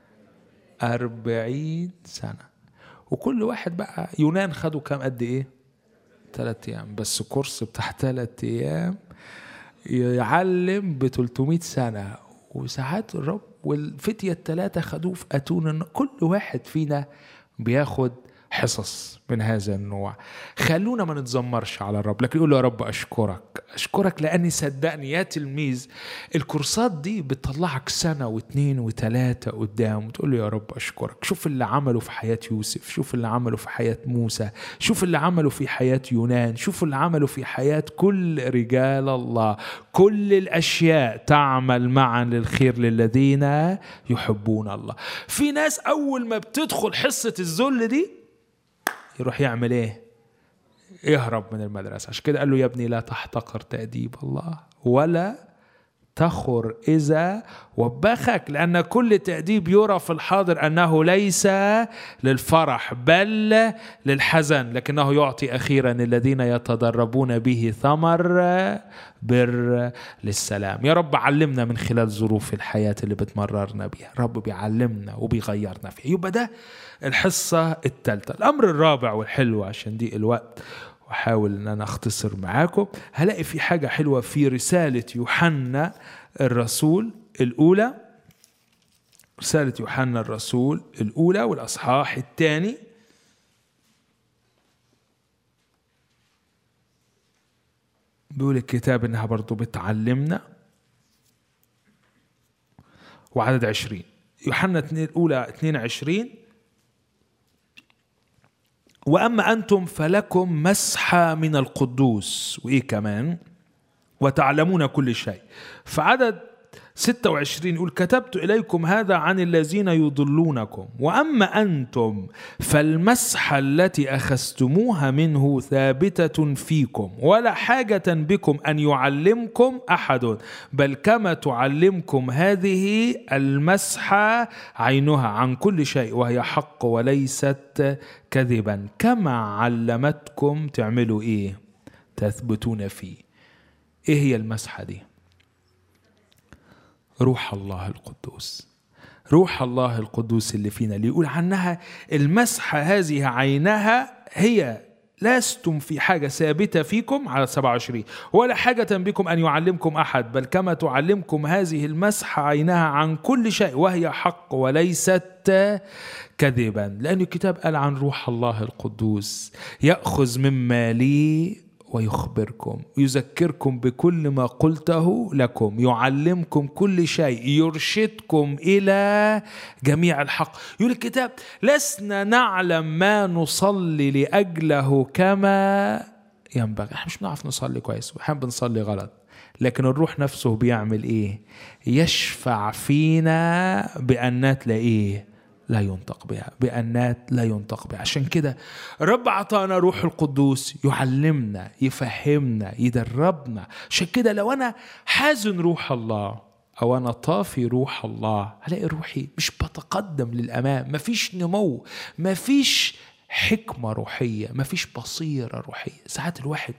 أربعين سنة وكل واحد بقى يونان خدوا كام قد إيه ثلاث أيام بس كورس بتاع ثلاث أيام يعلم ب 300 سنة وساعات الرب والفتية الثلاثة خدوه في أتون كل واحد فينا بياخد حصص من هذا النوع خلونا ما نتذمرش على الرب لكن يقول يا رب أشكرك أشكرك لأني صدقني يا تلميذ الكورسات دي بتطلعك سنة واثنين وثلاثة قدام وتقول له يا رب أشكرك شوف اللي عمله في حياة يوسف شوف اللي عمله في حياة موسى شوف اللي عمله في حياة يونان شوف اللي عمله في حياة كل رجال الله كل الأشياء تعمل معا للخير للذين يحبون الله في ناس أول ما بتدخل حصة الذل دي يروح يعمل ايه يهرب من المدرسة عشان كده قال له يا ابني لا تحتقر تأديب الله ولا تخر إذا وبخك لأن كل تأديب يرى في الحاضر أنه ليس للفرح بل للحزن لكنه يعطي أخيرا الذين يتدربون به ثمر بر للسلام يا رب علمنا من خلال ظروف الحياة اللي بتمررنا بيها رب بيعلمنا وبيغيرنا فيها يبقى ده الحصة الثالثة الأمر الرابع والحلو عشان دي الوقت واحاول ان انا اختصر معاكم هلاقي في حاجه حلوه في رساله يوحنا الرسول الاولى رساله يوحنا الرسول الاولى والاصحاح الثاني بيقول الكتاب انها برضو بتعلمنا وعدد عشرين يوحنا الاولى 22 واما انتم فلكم مسحه من القدوس وايه كمان وتعلمون كل شيء فعدد 26 يقول كتبت إليكم هذا عن الذين يضلونكم وأما أنتم فالمسحة التي أخذتموها منه ثابتة فيكم ولا حاجة بكم أن يعلمكم أحد بل كما تعلمكم هذه المسحة عينها عن كل شيء وهي حق وليست كذبا كما علمتكم تعملوا إيه تثبتون فيه إيه هي المسحة دي روح الله القدوس روح الله القدوس اللي فينا اللي يقول عنها المسحة هذه عينها هي لستم في حاجة ثابتة فيكم على 27 ولا حاجة بكم أن يعلمكم أحد بل كما تعلمكم هذه المسحة عينها عن كل شيء وهي حق وليست كذبا لأن الكتاب قال عن روح الله القدوس يأخذ مما لي ويخبركم يذكركم بكل ما قلته لكم يعلمكم كل شيء يرشدكم الى جميع الحق يقول الكتاب لسنا نعلم ما نصلي لاجله كما ينبغي احنا مش بنعرف نصلي كويس واحيانا بنصلي غلط لكن الروح نفسه بيعمل ايه يشفع فينا بانات لايه لا ينطق بها بأنات لا ينطق بها عشان كده رب عطانا روح القدوس يعلمنا يفهمنا يدربنا عشان كده لو أنا حازن روح الله أو أنا طافي روح الله هلاقي روحي مش بتقدم للأمام مفيش نمو مفيش حكمة روحية مفيش بصيرة روحية ساعات الواحد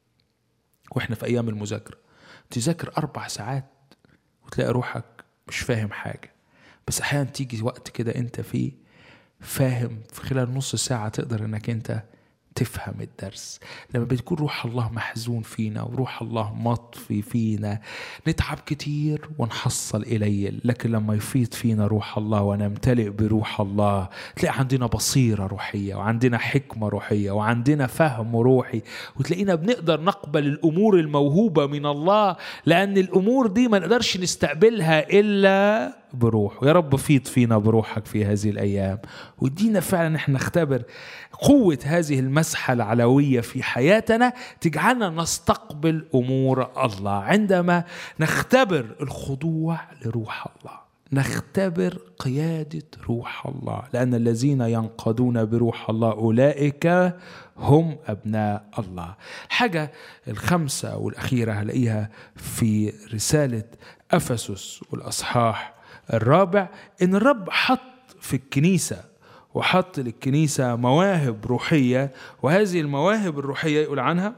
وإحنا في أيام المذاكرة تذاكر أربع ساعات وتلاقي روحك مش فاهم حاجة بس احيانا تيجي وقت كده انت فيه فاهم في خلال نص ساعه تقدر انك انت تفهم الدرس لما بتكون روح الله محزون فينا وروح الله مطفي فينا نتعب كتير ونحصل قليل لكن لما يفيض فينا روح الله ونمتلئ بروح الله تلاقي عندنا بصيرة روحية وعندنا حكمة روحية وعندنا فهم روحي وتلاقينا بنقدر نقبل الأمور الموهوبة من الله لأن الأمور دي ما نقدرش نستقبلها إلا بروح ويا رب فيض فينا بروحك في هذه الأيام ودينا فعلا احنا نختبر قوة هذه المسحة العلوية في حياتنا تجعلنا نستقبل أمور الله عندما نختبر الخضوع لروح الله نختبر قيادة روح الله لأن الذين ينقضون بروح الله أولئك هم أبناء الله حاجة الخمسة والأخيرة هلاقيها في رسالة أفسس والأصحاح الرابع إن الرب حط في الكنيسة وحط للكنيسة مواهب روحية وهذه المواهب الروحية يقول عنها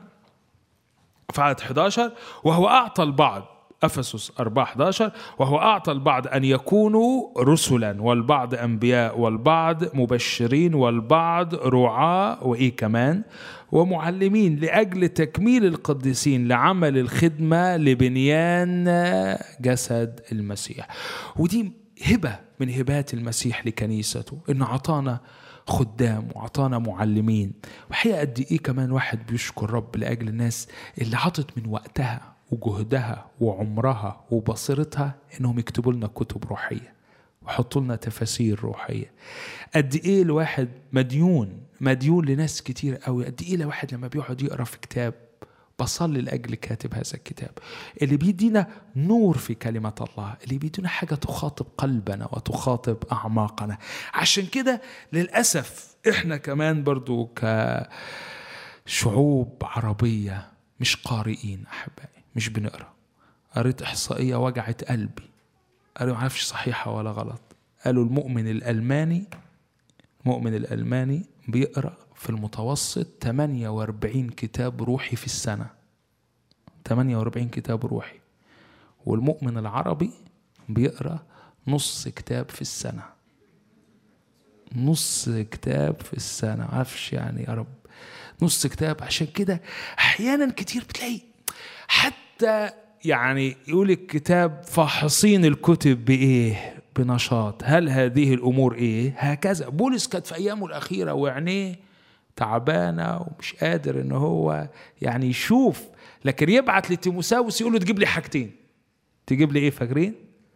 في عدد 11 وهو أعطى البعض أفسس 4 11 وهو أعطى البعض أن يكونوا رسلا والبعض أنبياء والبعض مبشرين والبعض رعاة وإيه كمان ومعلمين لأجل تكميل القديسين لعمل الخدمة لبنيان جسد المسيح ودي هبة من هبات المسيح لكنيسته إنه عطانا خدام وعطانا معلمين وحقيقة قد إيه كمان واحد بيشكر رب لأجل الناس اللي عطت من وقتها وجهدها وعمرها وبصيرتها إنهم يكتبوا لنا كتب روحية ويحطوا لنا تفاسير روحية قد إيه الواحد مديون مديون لناس كتير قوي قد إيه الواحد لما بيقعد يقرأ في كتاب بصلي لأجل كاتب هذا الكتاب اللي بيدينا نور في كلمة الله اللي بيدينا حاجة تخاطب قلبنا وتخاطب أعماقنا عشان كده للأسف إحنا كمان برضو ك شعوب عربية مش قارئين أحبائي مش بنقرأ قريت إحصائية وجعت قلبي قالوا معرفش صحيحة ولا غلط قالوا المؤمن الألماني المؤمن الألماني بيقرأ في المتوسط 48 كتاب روحي في السنة 48 كتاب روحي والمؤمن العربي بيقرأ نص كتاب في السنة نص كتاب في السنة معرفش يعني يا رب نص كتاب عشان كده أحيانا كتير بتلاقي حتى يعني يقول الكتاب فاحصين الكتب بإيه بنشاط هل هذه الأمور إيه هكذا بولس كانت في أيامه الأخيرة وعينيه تعبانة ومش قادر إن هو يعني يشوف لكن يبعت لتيموساوس يقول له تجيب لي حاجتين تجيب لي إيه فاكرين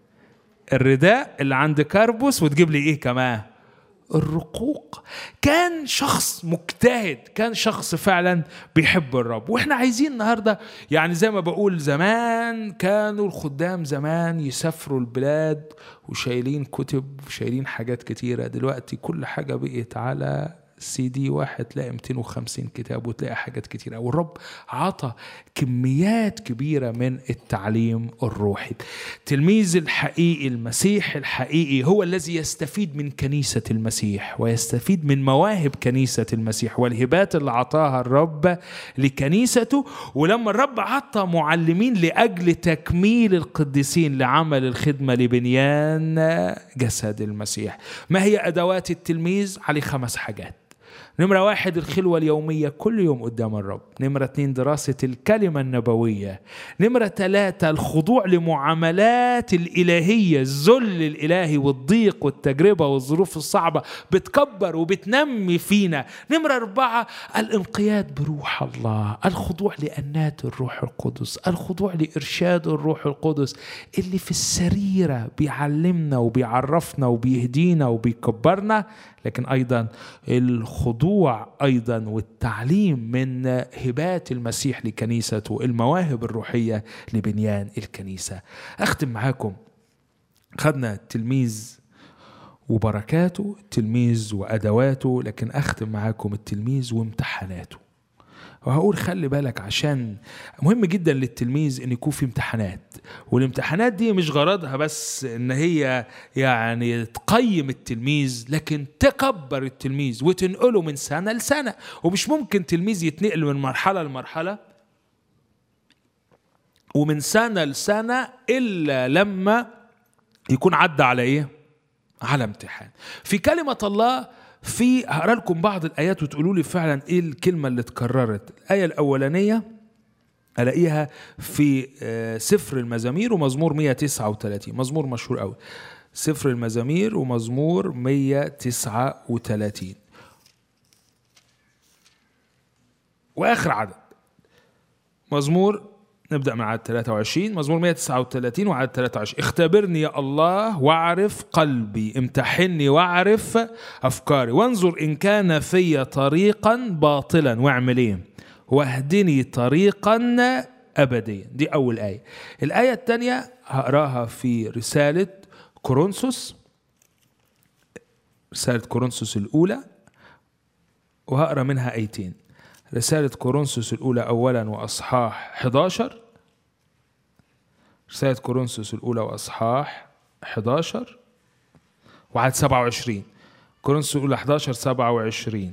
الرداء اللي عند كاربوس وتجيب لي إيه كمان الرقوق كان شخص مجتهد كان شخص فعلا بيحب الرب واحنا عايزين النهارده يعني زي ما بقول زمان كانوا الخدام زمان يسافروا البلاد وشايلين كتب وشايلين حاجات كتيره دلوقتي كل حاجه بقت على سي دي واحد تلاقي 250 كتاب وتلاقي حاجات كتيرة والرب عطى كميات كبيرة من التعليم الروحي تلميذ الحقيقي المسيح الحقيقي هو الذي يستفيد من كنيسة المسيح ويستفيد من مواهب كنيسة المسيح والهبات اللي عطاها الرب لكنيسته ولما الرب عطى معلمين لأجل تكميل القديسين لعمل الخدمة لبنيان جسد المسيح ما هي أدوات التلميذ عليه خمس حاجات نمرة واحد الخلوة اليومية كل يوم قدام الرب نمرة اتنين دراسة الكلمة النبوية نمرة ثلاثة الخضوع لمعاملات الإلهية الذل الإلهي والضيق والتجربة والظروف الصعبة بتكبر وبتنمي فينا نمرة أربعة الانقياد بروح الله الخضوع لأنات الروح القدس الخضوع لإرشاد الروح القدس اللي في السريرة بيعلمنا وبيعرفنا وبيهدينا وبيكبرنا لكن ايضا الخضوع ايضا والتعليم من هبات المسيح لكنيسته المواهب الروحيه لبنيان الكنيسه اختم معاكم خدنا التلميذ وبركاته التلميذ وادواته لكن اختم معاكم التلميذ وامتحاناته وهقول خلي بالك عشان مهم جدا للتلميذ ان يكون في امتحانات والامتحانات دي مش غرضها بس ان هي يعني تقيم التلميذ لكن تكبر التلميذ وتنقله من سنه لسنه ومش ممكن تلميذ يتنقل من مرحله لمرحله ومن سنه لسنه الا لما يكون عدى على ايه على امتحان في كلمه الله في هقرا لكم بعض الايات وتقولوا لي فعلا ايه الكلمه اللي اتكررت الايه الاولانيه الاقيها في سفر المزامير ومزمور 139 مزمور مشهور قوي سفر المزامير ومزمور 139 واخر عدد مزمور نبدأ مع عدد 23 مزمور 139 وعدد 23 اختبرني يا الله واعرف قلبي امتحني واعرف أفكاري وانظر إن كان في طريقا باطلا واعمل ايه واهدني طريقا أبديا دي أول آية الآية الثانية هقراها في رسالة كورنثوس رسالة كورنثوس الأولى وهقرا منها آيتين رسالة كورنثوس الأولى أولا وأصحاح 11 رسالة كورنثوس الأولى وأصحاح 11 وعدد 27 كورنثوس الأولى 11 27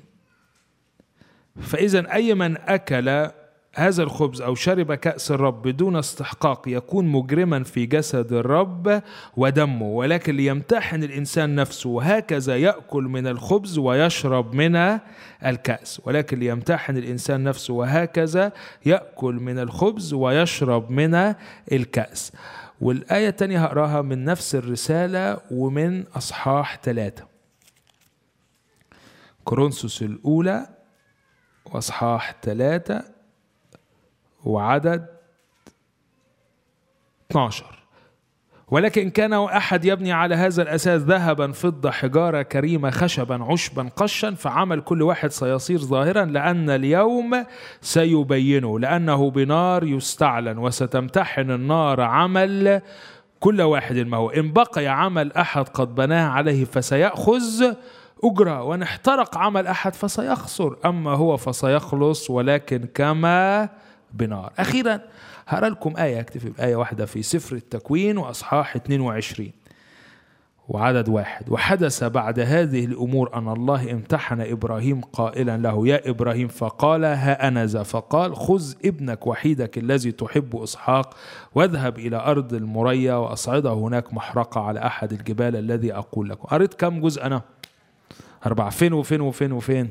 فإذا أي من أكل هذا الخبز أو شرب كأس الرب بدون استحقاق يكون مجرما في جسد الرب ودمه ولكن ليمتحن الإنسان نفسه وهكذا يأكل من الخبز ويشرب من الكأس ولكن ليمتحن الإنسان نفسه وهكذا يأكل من الخبز ويشرب من الكأس والآية الثانية هقراها من نفس الرسالة ومن أصحاح ثلاثة كورنثوس الأولى وأصحاح ثلاثة وعدد 12 ولكن كان أحد يبني على هذا الأساس ذهبا فضة حجارة كريمة خشبا عشبا قشا فعمل كل واحد سيصير ظاهرا لأن اليوم سيبينه لأنه بنار يستعلن وستمتحن النار عمل كل واحد ما هو إن بقي عمل أحد قد بناه عليه فسيأخذ أجرى وإن احترق عمل أحد فسيخسر أما هو فسيخلص ولكن كما بنار أخيرا هقرا لكم آية أكتفي بآية واحدة في سفر التكوين وأصحاح 22 وعدد واحد وحدث بعد هذه الأمور أن الله امتحن إبراهيم قائلا له يا إبراهيم فقال ها أنا ذا فقال خذ ابنك وحيدك الذي تحب إسحاق واذهب إلى أرض المريا وأصعده هناك محرقة على أحد الجبال الذي أقول لكم قريت كم جزء أنا أربعة فين وفين وفين وفين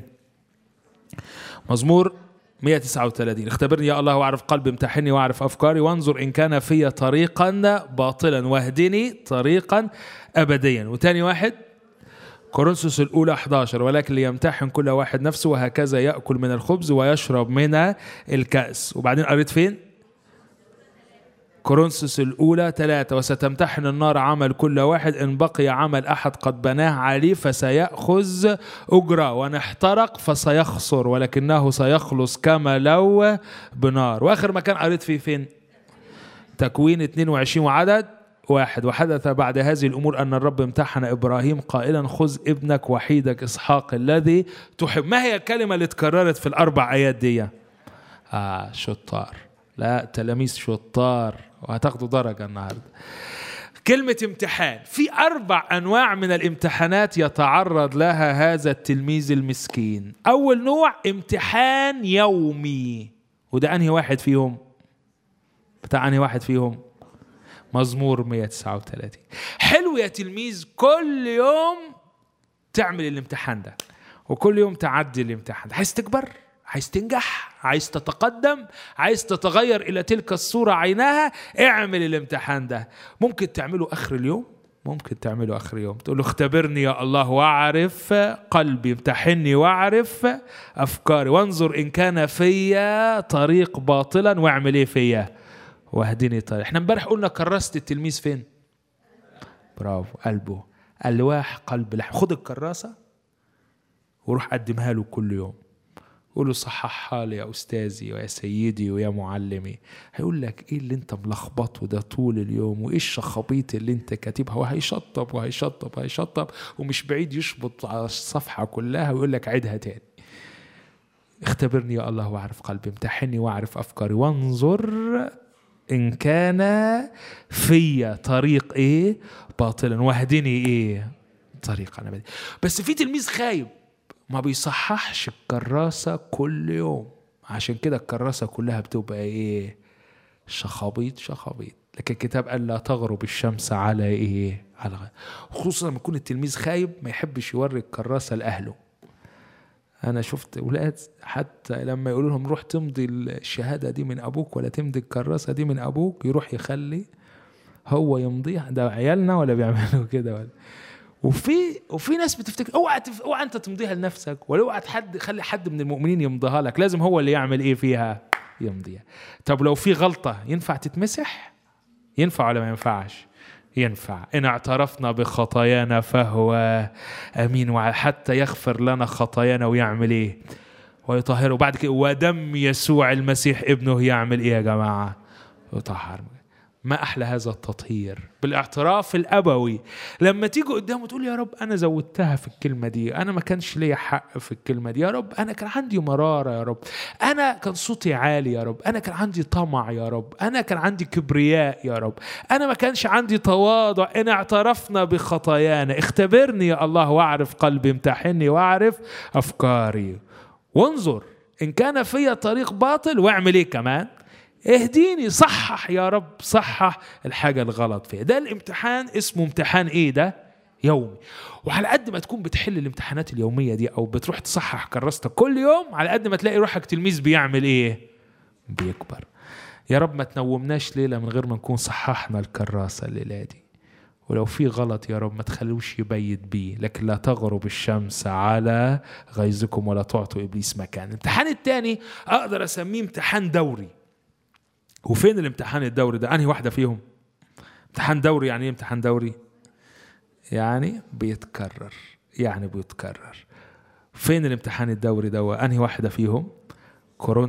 مزمور 139 اختبرني يا الله واعرف قلبي امتحني واعرف افكاري وانظر ان كان في طريقا باطلا واهدني طريقا ابديا وتاني واحد كورنثوس الاولى 11 ولكن ليمتحن كل واحد نفسه وهكذا ياكل من الخبز ويشرب من الكاس وبعدين قريت فين كورنثوس الأولى ثلاثة وستمتحن النار عمل كل واحد إن بقي عمل أحد قد بناه عليه فسيأخذ أجرة وإن احترق فسيخسر ولكنه سيخلص كما لو بنار وآخر مكان قريت فيه فين تكوين 22 وعدد واحد وحدث بعد هذه الأمور أن الرب امتحن إبراهيم قائلا خذ ابنك وحيدك إسحاق الذي تحب ما هي الكلمة اللي اتكررت في الأربع آيات دي آه شطار لا تلاميذ شطار وهتاخدوا درجة النهاردة كلمة امتحان في أربع أنواع من الامتحانات يتعرض لها هذا التلميذ المسكين أول نوع امتحان يومي وده أنهي واحد فيهم بتاع أنهي واحد فيهم مزمور 139 حلو يا تلميذ كل يوم تعمل الامتحان ده وكل يوم تعدي الامتحان ده عايز تكبر عايز تنجح عايز تتقدم عايز تتغير الى تلك الصوره عينها اعمل الامتحان ده ممكن تعمله اخر اليوم ممكن تعمله اخر يوم تقول له اختبرني يا الله واعرف قلبي امتحني واعرف افكاري وانظر ان كان فيا طريق باطلا واعمل ايه فيا واهدني طريق احنا امبارح قلنا كرست التلميذ فين برافو قلبه الواح قلب لحم خد الكراسه وروح قدمها له كل يوم قول له صححها لي يا استاذي ويا سيدي ويا معلمي هيقول لك ايه اللي انت ملخبطه ده طول اليوم وايه الشخابيط اللي انت كاتبها وهيشطب وهيشطب وهيشطب ومش بعيد يشبط على الصفحه كلها ويقول لك عيدها تاني اختبرني يا الله واعرف قلبي امتحني واعرف افكاري وانظر ان كان في طريق ايه باطلا واهدني ايه طريق انا بدي. بس في تلميذ خايب ما بيصححش الكراسة كل يوم عشان كده الكراسة كلها بتبقى ايه شخابيط شخابيط لكن الكتاب قال لا تغرب الشمس على ايه على غير. خصوصا لما يكون التلميذ خايب ما يحبش يوري الكراسة لأهله أنا شفت أولاد حتى لما يقولوا لهم روح تمضي الشهادة دي من أبوك ولا تمضي الكراسة دي من أبوك يروح يخلي هو يمضيها ده عيالنا ولا بيعملوا كده ولا وفي وفي ناس بتفتكر اوعى تف... اوعى انت تمضيها لنفسك ولا اوعى حد خلي حد من المؤمنين يمضيها لك لازم هو اللي يعمل ايه فيها يمضيها طب لو في غلطه ينفع تتمسح ينفع ولا ما ينفعش ينفع إن اعترفنا بخطايانا فهو أمين وحتى يغفر لنا خطايانا ويعمل إيه ويطهره وبعد كده ودم يسوع المسيح ابنه يعمل إيه يا جماعة يطهر ما أحلى هذا التطهير بالاعتراف الأبوي لما تيجي قدامه تقول يا رب أنا زودتها في الكلمة دي أنا ما كانش ليا حق في الكلمة دي يا رب أنا كان عندي مرارة يا رب أنا كان صوتي عالي يا رب أنا كان عندي طمع يا رب أنا كان عندي كبرياء يا رب أنا ما كانش عندي تواضع إن اعترفنا بخطايانا اختبرني يا الله واعرف قلبي امتحني واعرف أفكاري وانظر إن كان في طريق باطل واعمل إيه كمان اهديني صحح يا رب صحح الحاجة الغلط فيها ده الامتحان اسمه امتحان ايه ده يومي وعلى قد ما تكون بتحل الامتحانات اليومية دي او بتروح تصحح كراستك كل يوم على قد ما تلاقي روحك تلميذ بيعمل ايه بيكبر يا رب ما تنومناش ليلة من غير ما نكون صححنا الكراسة الليلة دي ولو في غلط يا رب ما تخلوش يبيت بيه لكن لا تغرب الشمس على غيظكم ولا تعطوا ابليس مكان الامتحان الثاني اقدر اسميه امتحان دوري وفين الامتحان الدوري ده انهي واحده فيهم امتحان دوري يعني ايه امتحان دوري يعني بيتكرر يعني بيتكرر فين الامتحان الدوري ده انهي واحده فيهم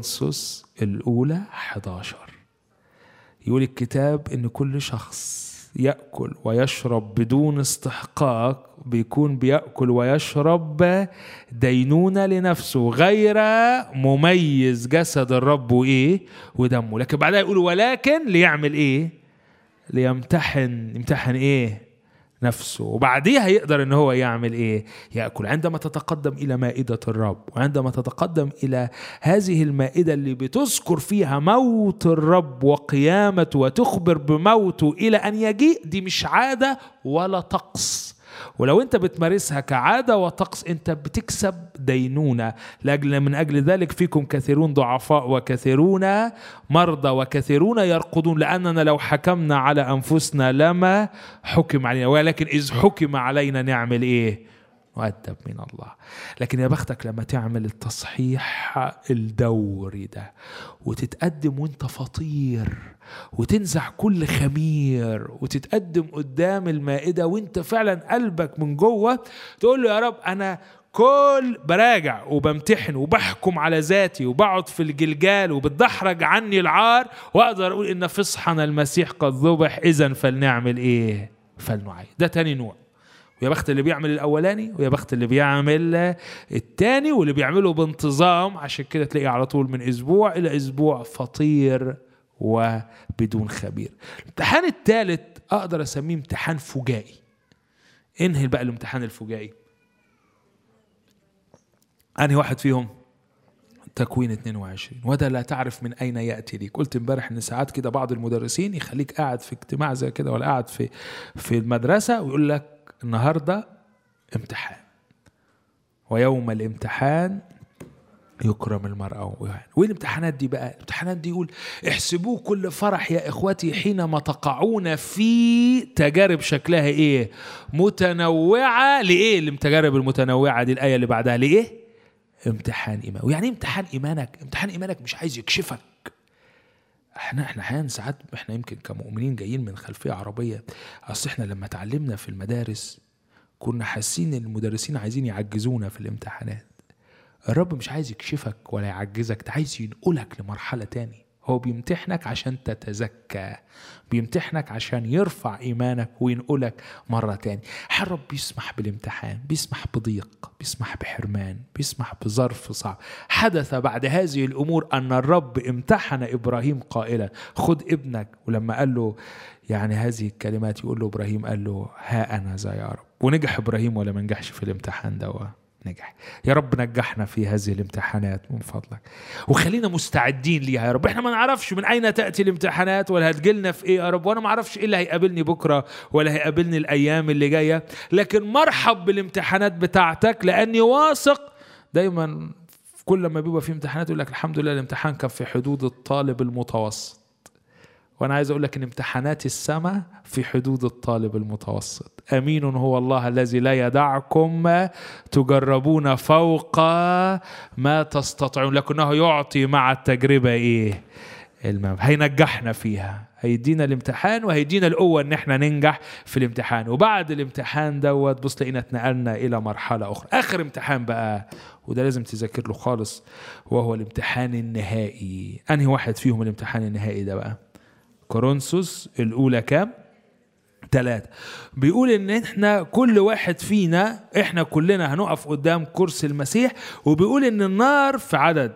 كورنثوس الاولى 11 يقول الكتاب ان كل شخص ياكل ويشرب بدون استحقاق بيكون بياكل ويشرب دينونه لنفسه غير مميز جسد الرب وايه ودمه لكن بعدها يقول ولكن ليعمل ايه ليمتحن يمتحن ايه نفسه وبعديها يقدر ان هو يعمل ايه ياكل عندما تتقدم الى مائده الرب وعندما تتقدم الى هذه المائده اللي بتذكر فيها موت الرب وقيامته وتخبر بموته الى ان يجيء دي مش عاده ولا طقس ولو انت بتمارسها كعاده وطقس انت بتكسب دينونه لاجل من اجل ذلك فيكم كثيرون ضعفاء وكثيرون مرضى وكثيرون يرقدون لاننا لو حكمنا على انفسنا لما حكم علينا ولكن اذ حكم علينا نعمل ايه مؤدب من الله لكن يا بختك لما تعمل التصحيح الدوري ده وتتقدم وانت فطير وتنزع كل خمير وتتقدم قدام المائدة وانت فعلا قلبك من جوه تقول له يا رب أنا كل براجع وبمتحن وبحكم على ذاتي وبقعد في الجلجال وبتدحرج عني العار واقدر اقول ان فصحنا المسيح قد ذبح اذا فلنعمل ايه فلنعيد ده تاني نوع ويا بخت اللي بيعمل الاولاني ويا بخت اللي بيعمل التاني واللي بيعمله بانتظام عشان كده تلاقيه على طول من اسبوع الى اسبوع فطير وبدون خبير الامتحان الثالث اقدر اسميه امتحان فجائي انهي بقى الامتحان الفجائي انهي واحد فيهم تكوين 22 وده لا تعرف من اين ياتي ليك قلت امبارح ان ساعات كده بعض المدرسين يخليك قاعد في اجتماع زي كده ولا قاعد في في المدرسه ويقول لك النهارده امتحان ويوم الامتحان يكرم المرأة ويهان والامتحانات دي بقى الامتحانات دي يقول احسبوه كل فرح يا إخوتي حينما تقعون في تجارب شكلها إيه متنوعة لإيه التجارب المتنوعة دي الآية اللي بعدها لإيه امتحان إيمان ويعني امتحان إيمانك امتحان إيمانك مش عايز يكشفك احنا احنا احيانا ساعات احنا يمكن كمؤمنين جايين من خلفيه عربيه اصل احنا لما اتعلمنا في المدارس كنا حاسين ان المدرسين عايزين يعجزونا في الامتحانات الرب مش عايز يكشفك ولا يعجزك ده عايز ينقلك لمرحلة تاني هو بيمتحنك عشان تتزكى بيمتحنك عشان يرفع إيمانك وينقلك مرة تاني الرب بيسمح بالامتحان بيسمح بضيق بيسمح بحرمان بيسمح بظرف صعب حدث بعد هذه الأمور أن الرب امتحن إبراهيم قائلا خد ابنك ولما قال له يعني هذه الكلمات يقول له إبراهيم قال له ها أنا ذا يا رب ونجح إبراهيم ولا ما نجحش في الامتحان ده نجح يا رب نجحنا في هذه الامتحانات من فضلك وخلينا مستعدين ليها يا رب احنا ما نعرفش من اين تاتي الامتحانات ولا هتجيلنا في ايه يا رب وانا ما اعرفش ايه اللي هيقابلني بكره ولا هيقابلني الايام اللي جايه لكن مرحب بالامتحانات بتاعتك لاني واثق دايما كل ما بيبقى في امتحانات يقول لك الحمد لله الامتحان كان في حدود الطالب المتوسط وانا عايز اقول لك ان امتحانات السماء في حدود الطالب المتوسط امين هو الله الذي لا يدعكم تجربون فوق ما تستطيعون لكنه يعطي مع التجربه ايه المام هينجحنا فيها هيدينا الامتحان وهيدينا القوه ان احنا ننجح في الامتحان وبعد الامتحان دوت بص لقينا اتنقلنا الى مرحله اخرى اخر امتحان بقى وده لازم تذاكر له خالص وهو الامتحان النهائي انهي واحد فيهم الامتحان النهائي ده بقى كورنثوس الأولى كام؟ ثلاثة بيقول إن إحنا كل واحد فينا إحنا كلنا هنقف قدام كرسي المسيح وبيقول إن النار في عدد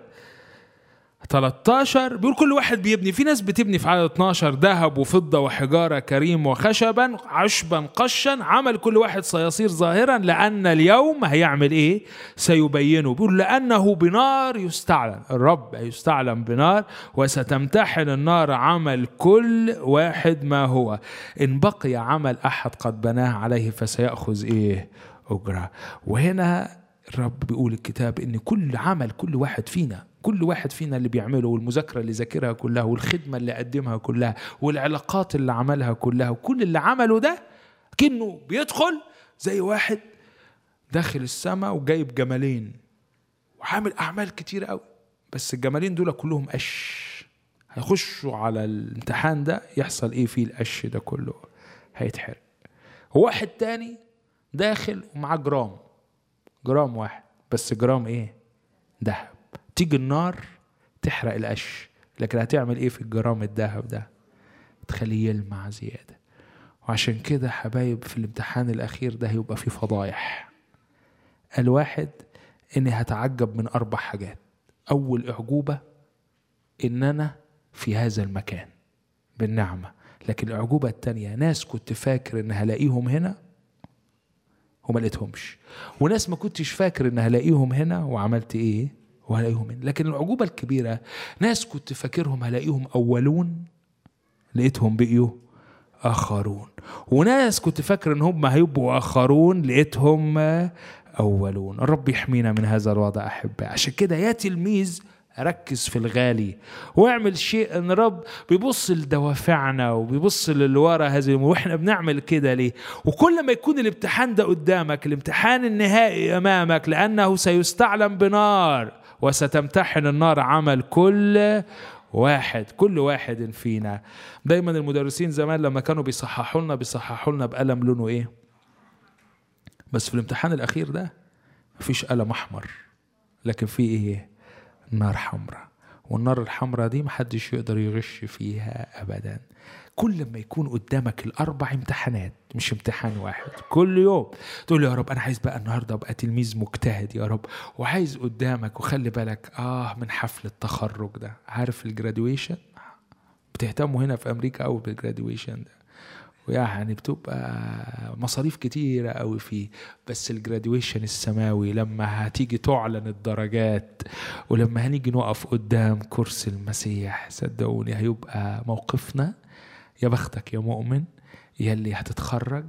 13 بيقول كل واحد بيبني في ناس بتبني في عدد 12 ذهب وفضة وحجارة كريم وخشبا عشبا قشا عمل كل واحد سيصير ظاهرا لأن اليوم هيعمل إيه سيبينه بيقول لأنه بنار يستعلن الرب يستعلن بنار وستمتحن النار عمل كل واحد ما هو إن بقي عمل أحد قد بناه عليه فسيأخذ إيه أجرة وهنا الرب بيقول الكتاب إن كل عمل كل واحد فينا كل واحد فينا اللي بيعمله والمذاكرة اللي ذاكرها كلها والخدمة اللي قدمها كلها والعلاقات اللي عملها كلها وكل اللي عمله ده كأنه بيدخل زي واحد داخل السماء وجايب جمالين وعامل أعمال كتير قوي بس الجمالين دول كلهم قش هيخشوا على الامتحان ده يحصل ايه فيه القش ده كله هيتحرق واحد تاني داخل ومعاه جرام جرام واحد بس جرام ايه ذهب تيجي النار تحرق القش لكن هتعمل ايه في الجرام الذهب ده تخليه يلمع زياده وعشان كده حبايب في الامتحان الأخير ده هيبقى فيه فضايح الواحد إني هتعجب من أربع حاجات أول أعجوبة إن أنا في هذا المكان بالنعمة لكن الأعجوبة التانية ناس كنت فاكر إن هلاقيهم هنا وما لقيتهمش وناس ما كنتش فاكر إن هلاقيهم هنا وعملت إيه وهلاقيهم هنا لكن العجوبة الكبيرة ناس كنت فاكرهم هلاقيهم أولون لقيتهم بقيوا آخرون وناس كنت فاكر إن هم هيبقوا آخرون لقيتهم أولون الرب يحمينا من هذا الوضع أحبائي عشان كده يا تلميذ ركز في الغالي واعمل شيء ان رب بيبص لدوافعنا وبيبص للي ورا هذه واحنا بنعمل كده ليه وكل ما يكون الامتحان ده قدامك الامتحان النهائي امامك لانه سيستعلم بنار وستمتحن النار عمل كل واحد كل واحد فينا دايما المدرسين زمان لما كانوا بيصححوا لنا بيصححوا لنا بقلم لونه ايه بس في الامتحان الاخير ده مفيش قلم احمر لكن في ايه نار حمراء والنار الحمراء دي محدش يقدر يغش فيها ابدا كل ما يكون قدامك الاربع امتحانات مش امتحان واحد كل يوم تقول يا رب انا عايز بقى النهارده ابقى تلميذ مجتهد يا رب وعايز قدامك وخلي بالك اه من حفل التخرج ده عارف الجرادويشن بتهتموا هنا في امريكا قوي بالجرادويشن ده ويعني بتبقى مصاريف كتيرة قوي فيه بس الجراديويشن السماوي لما هتيجي تعلن الدرجات ولما هنيجي نقف قدام كرسي المسيح صدقوني هيبقى موقفنا يا بختك يا مؤمن يلي هتتخرج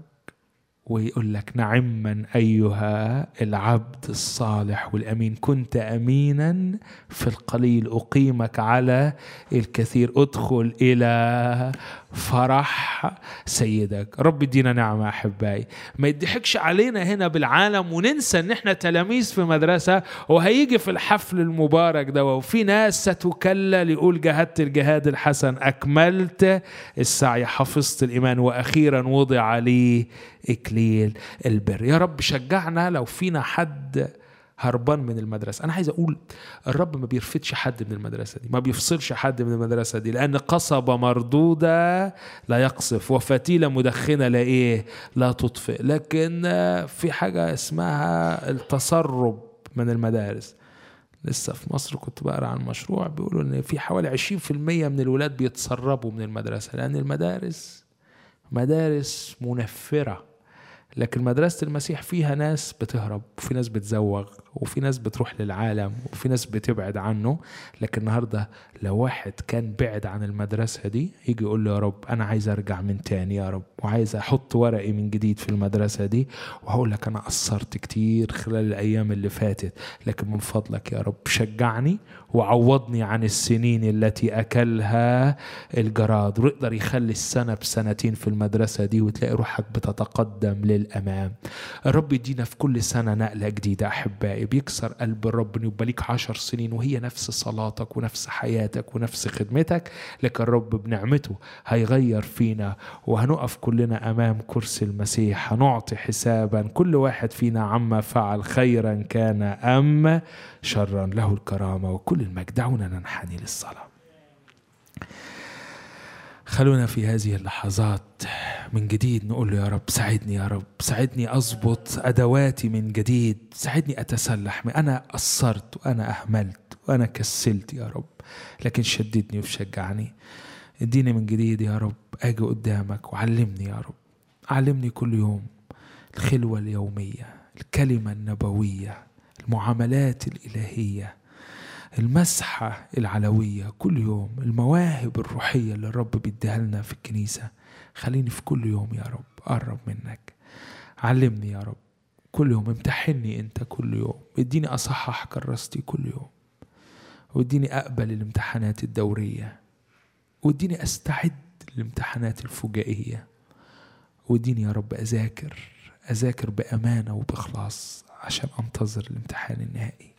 ويقول لك نعما أيها العبد الصالح والأمين كنت أمينا في القليل أقيمك على الكثير ادخل إلى فرح سيدك رب يدينا نعمة أحبائي ما يضحكش علينا هنا بالعالم وننسى ان احنا تلاميذ في مدرسة وهيجي في الحفل المبارك ده وفي ناس ستكلل يقول جهدت الجهاد الحسن أكملت السعي حفظت الإيمان وأخيرا وضع لي إكليل البر يا رب شجعنا لو فينا حد هربان من المدرسة أنا عايز أقول الرب ما بيرفدش حد من المدرسة دي ما بيفصلش حد من المدرسة دي لأن قصبة مردودة لا يقصف وفتيلة مدخنة لا إيه لا تطفئ لكن في حاجة اسمها التسرب من المدارس لسه في مصر كنت بقرا عن مشروع بيقولوا ان في حوالي 20% من الولاد بيتسربوا من المدرسه لان المدارس مدارس منفره لكن مدرسة المسيح فيها ناس بتهرب وفي ناس بتزوغ وفي ناس بتروح للعالم وفي ناس بتبعد عنه لكن النهاردة لو واحد كان بعد عن المدرسة دي يجي يقول له يا رب أنا عايز أرجع من تاني يا رب وعايز أحط ورقي من جديد في المدرسة دي وهقول لك أنا قصرت كتير خلال الأيام اللي فاتت لكن من فضلك يا رب شجعني وعوضني عن السنين التي أكلها الجراد ويقدر يخلي السنة بسنتين في المدرسة دي وتلاقي روحك بتتقدم للأمام الرب يدينا في كل سنة نقلة جديدة أحبائي بيكسر قلب الرب إن يبقى ليك عشر سنين وهي نفس صلاتك ونفس حياتك ونفس خدمتك لكن الرب بنعمته هيغير فينا وهنقف كلنا أمام كرسي المسيح هنعطي حسابا كل واحد فينا عما فعل خيرا كان أم شرا له الكرامة وكل المجد دعونا ننحني للصلاة خلونا في هذه اللحظات من جديد نقول له يا رب ساعدني يا رب ساعدني أضبط أدواتي من جديد ساعدني أتسلح أنا قصرت وأنا أهملت وأنا كسلت يا رب لكن شددني وشجعني اديني من جديد يا رب أجي قدامك وعلمني يا رب علمني كل يوم الخلوة اليومية الكلمة النبوية المعاملات الإلهية المسحة العلوية كل يوم المواهب الروحية اللي الرب بيديها لنا في الكنيسة خليني في كل يوم يا رب أقرب منك علمني يا رب كل يوم امتحني انت كل يوم اديني اصحح كراستي كل يوم واديني اقبل الامتحانات الدورية واديني استعد للامتحانات الفجائية واديني يا رب اذاكر اذاكر بامانة وباخلاص عشان انتظر الامتحان النهائي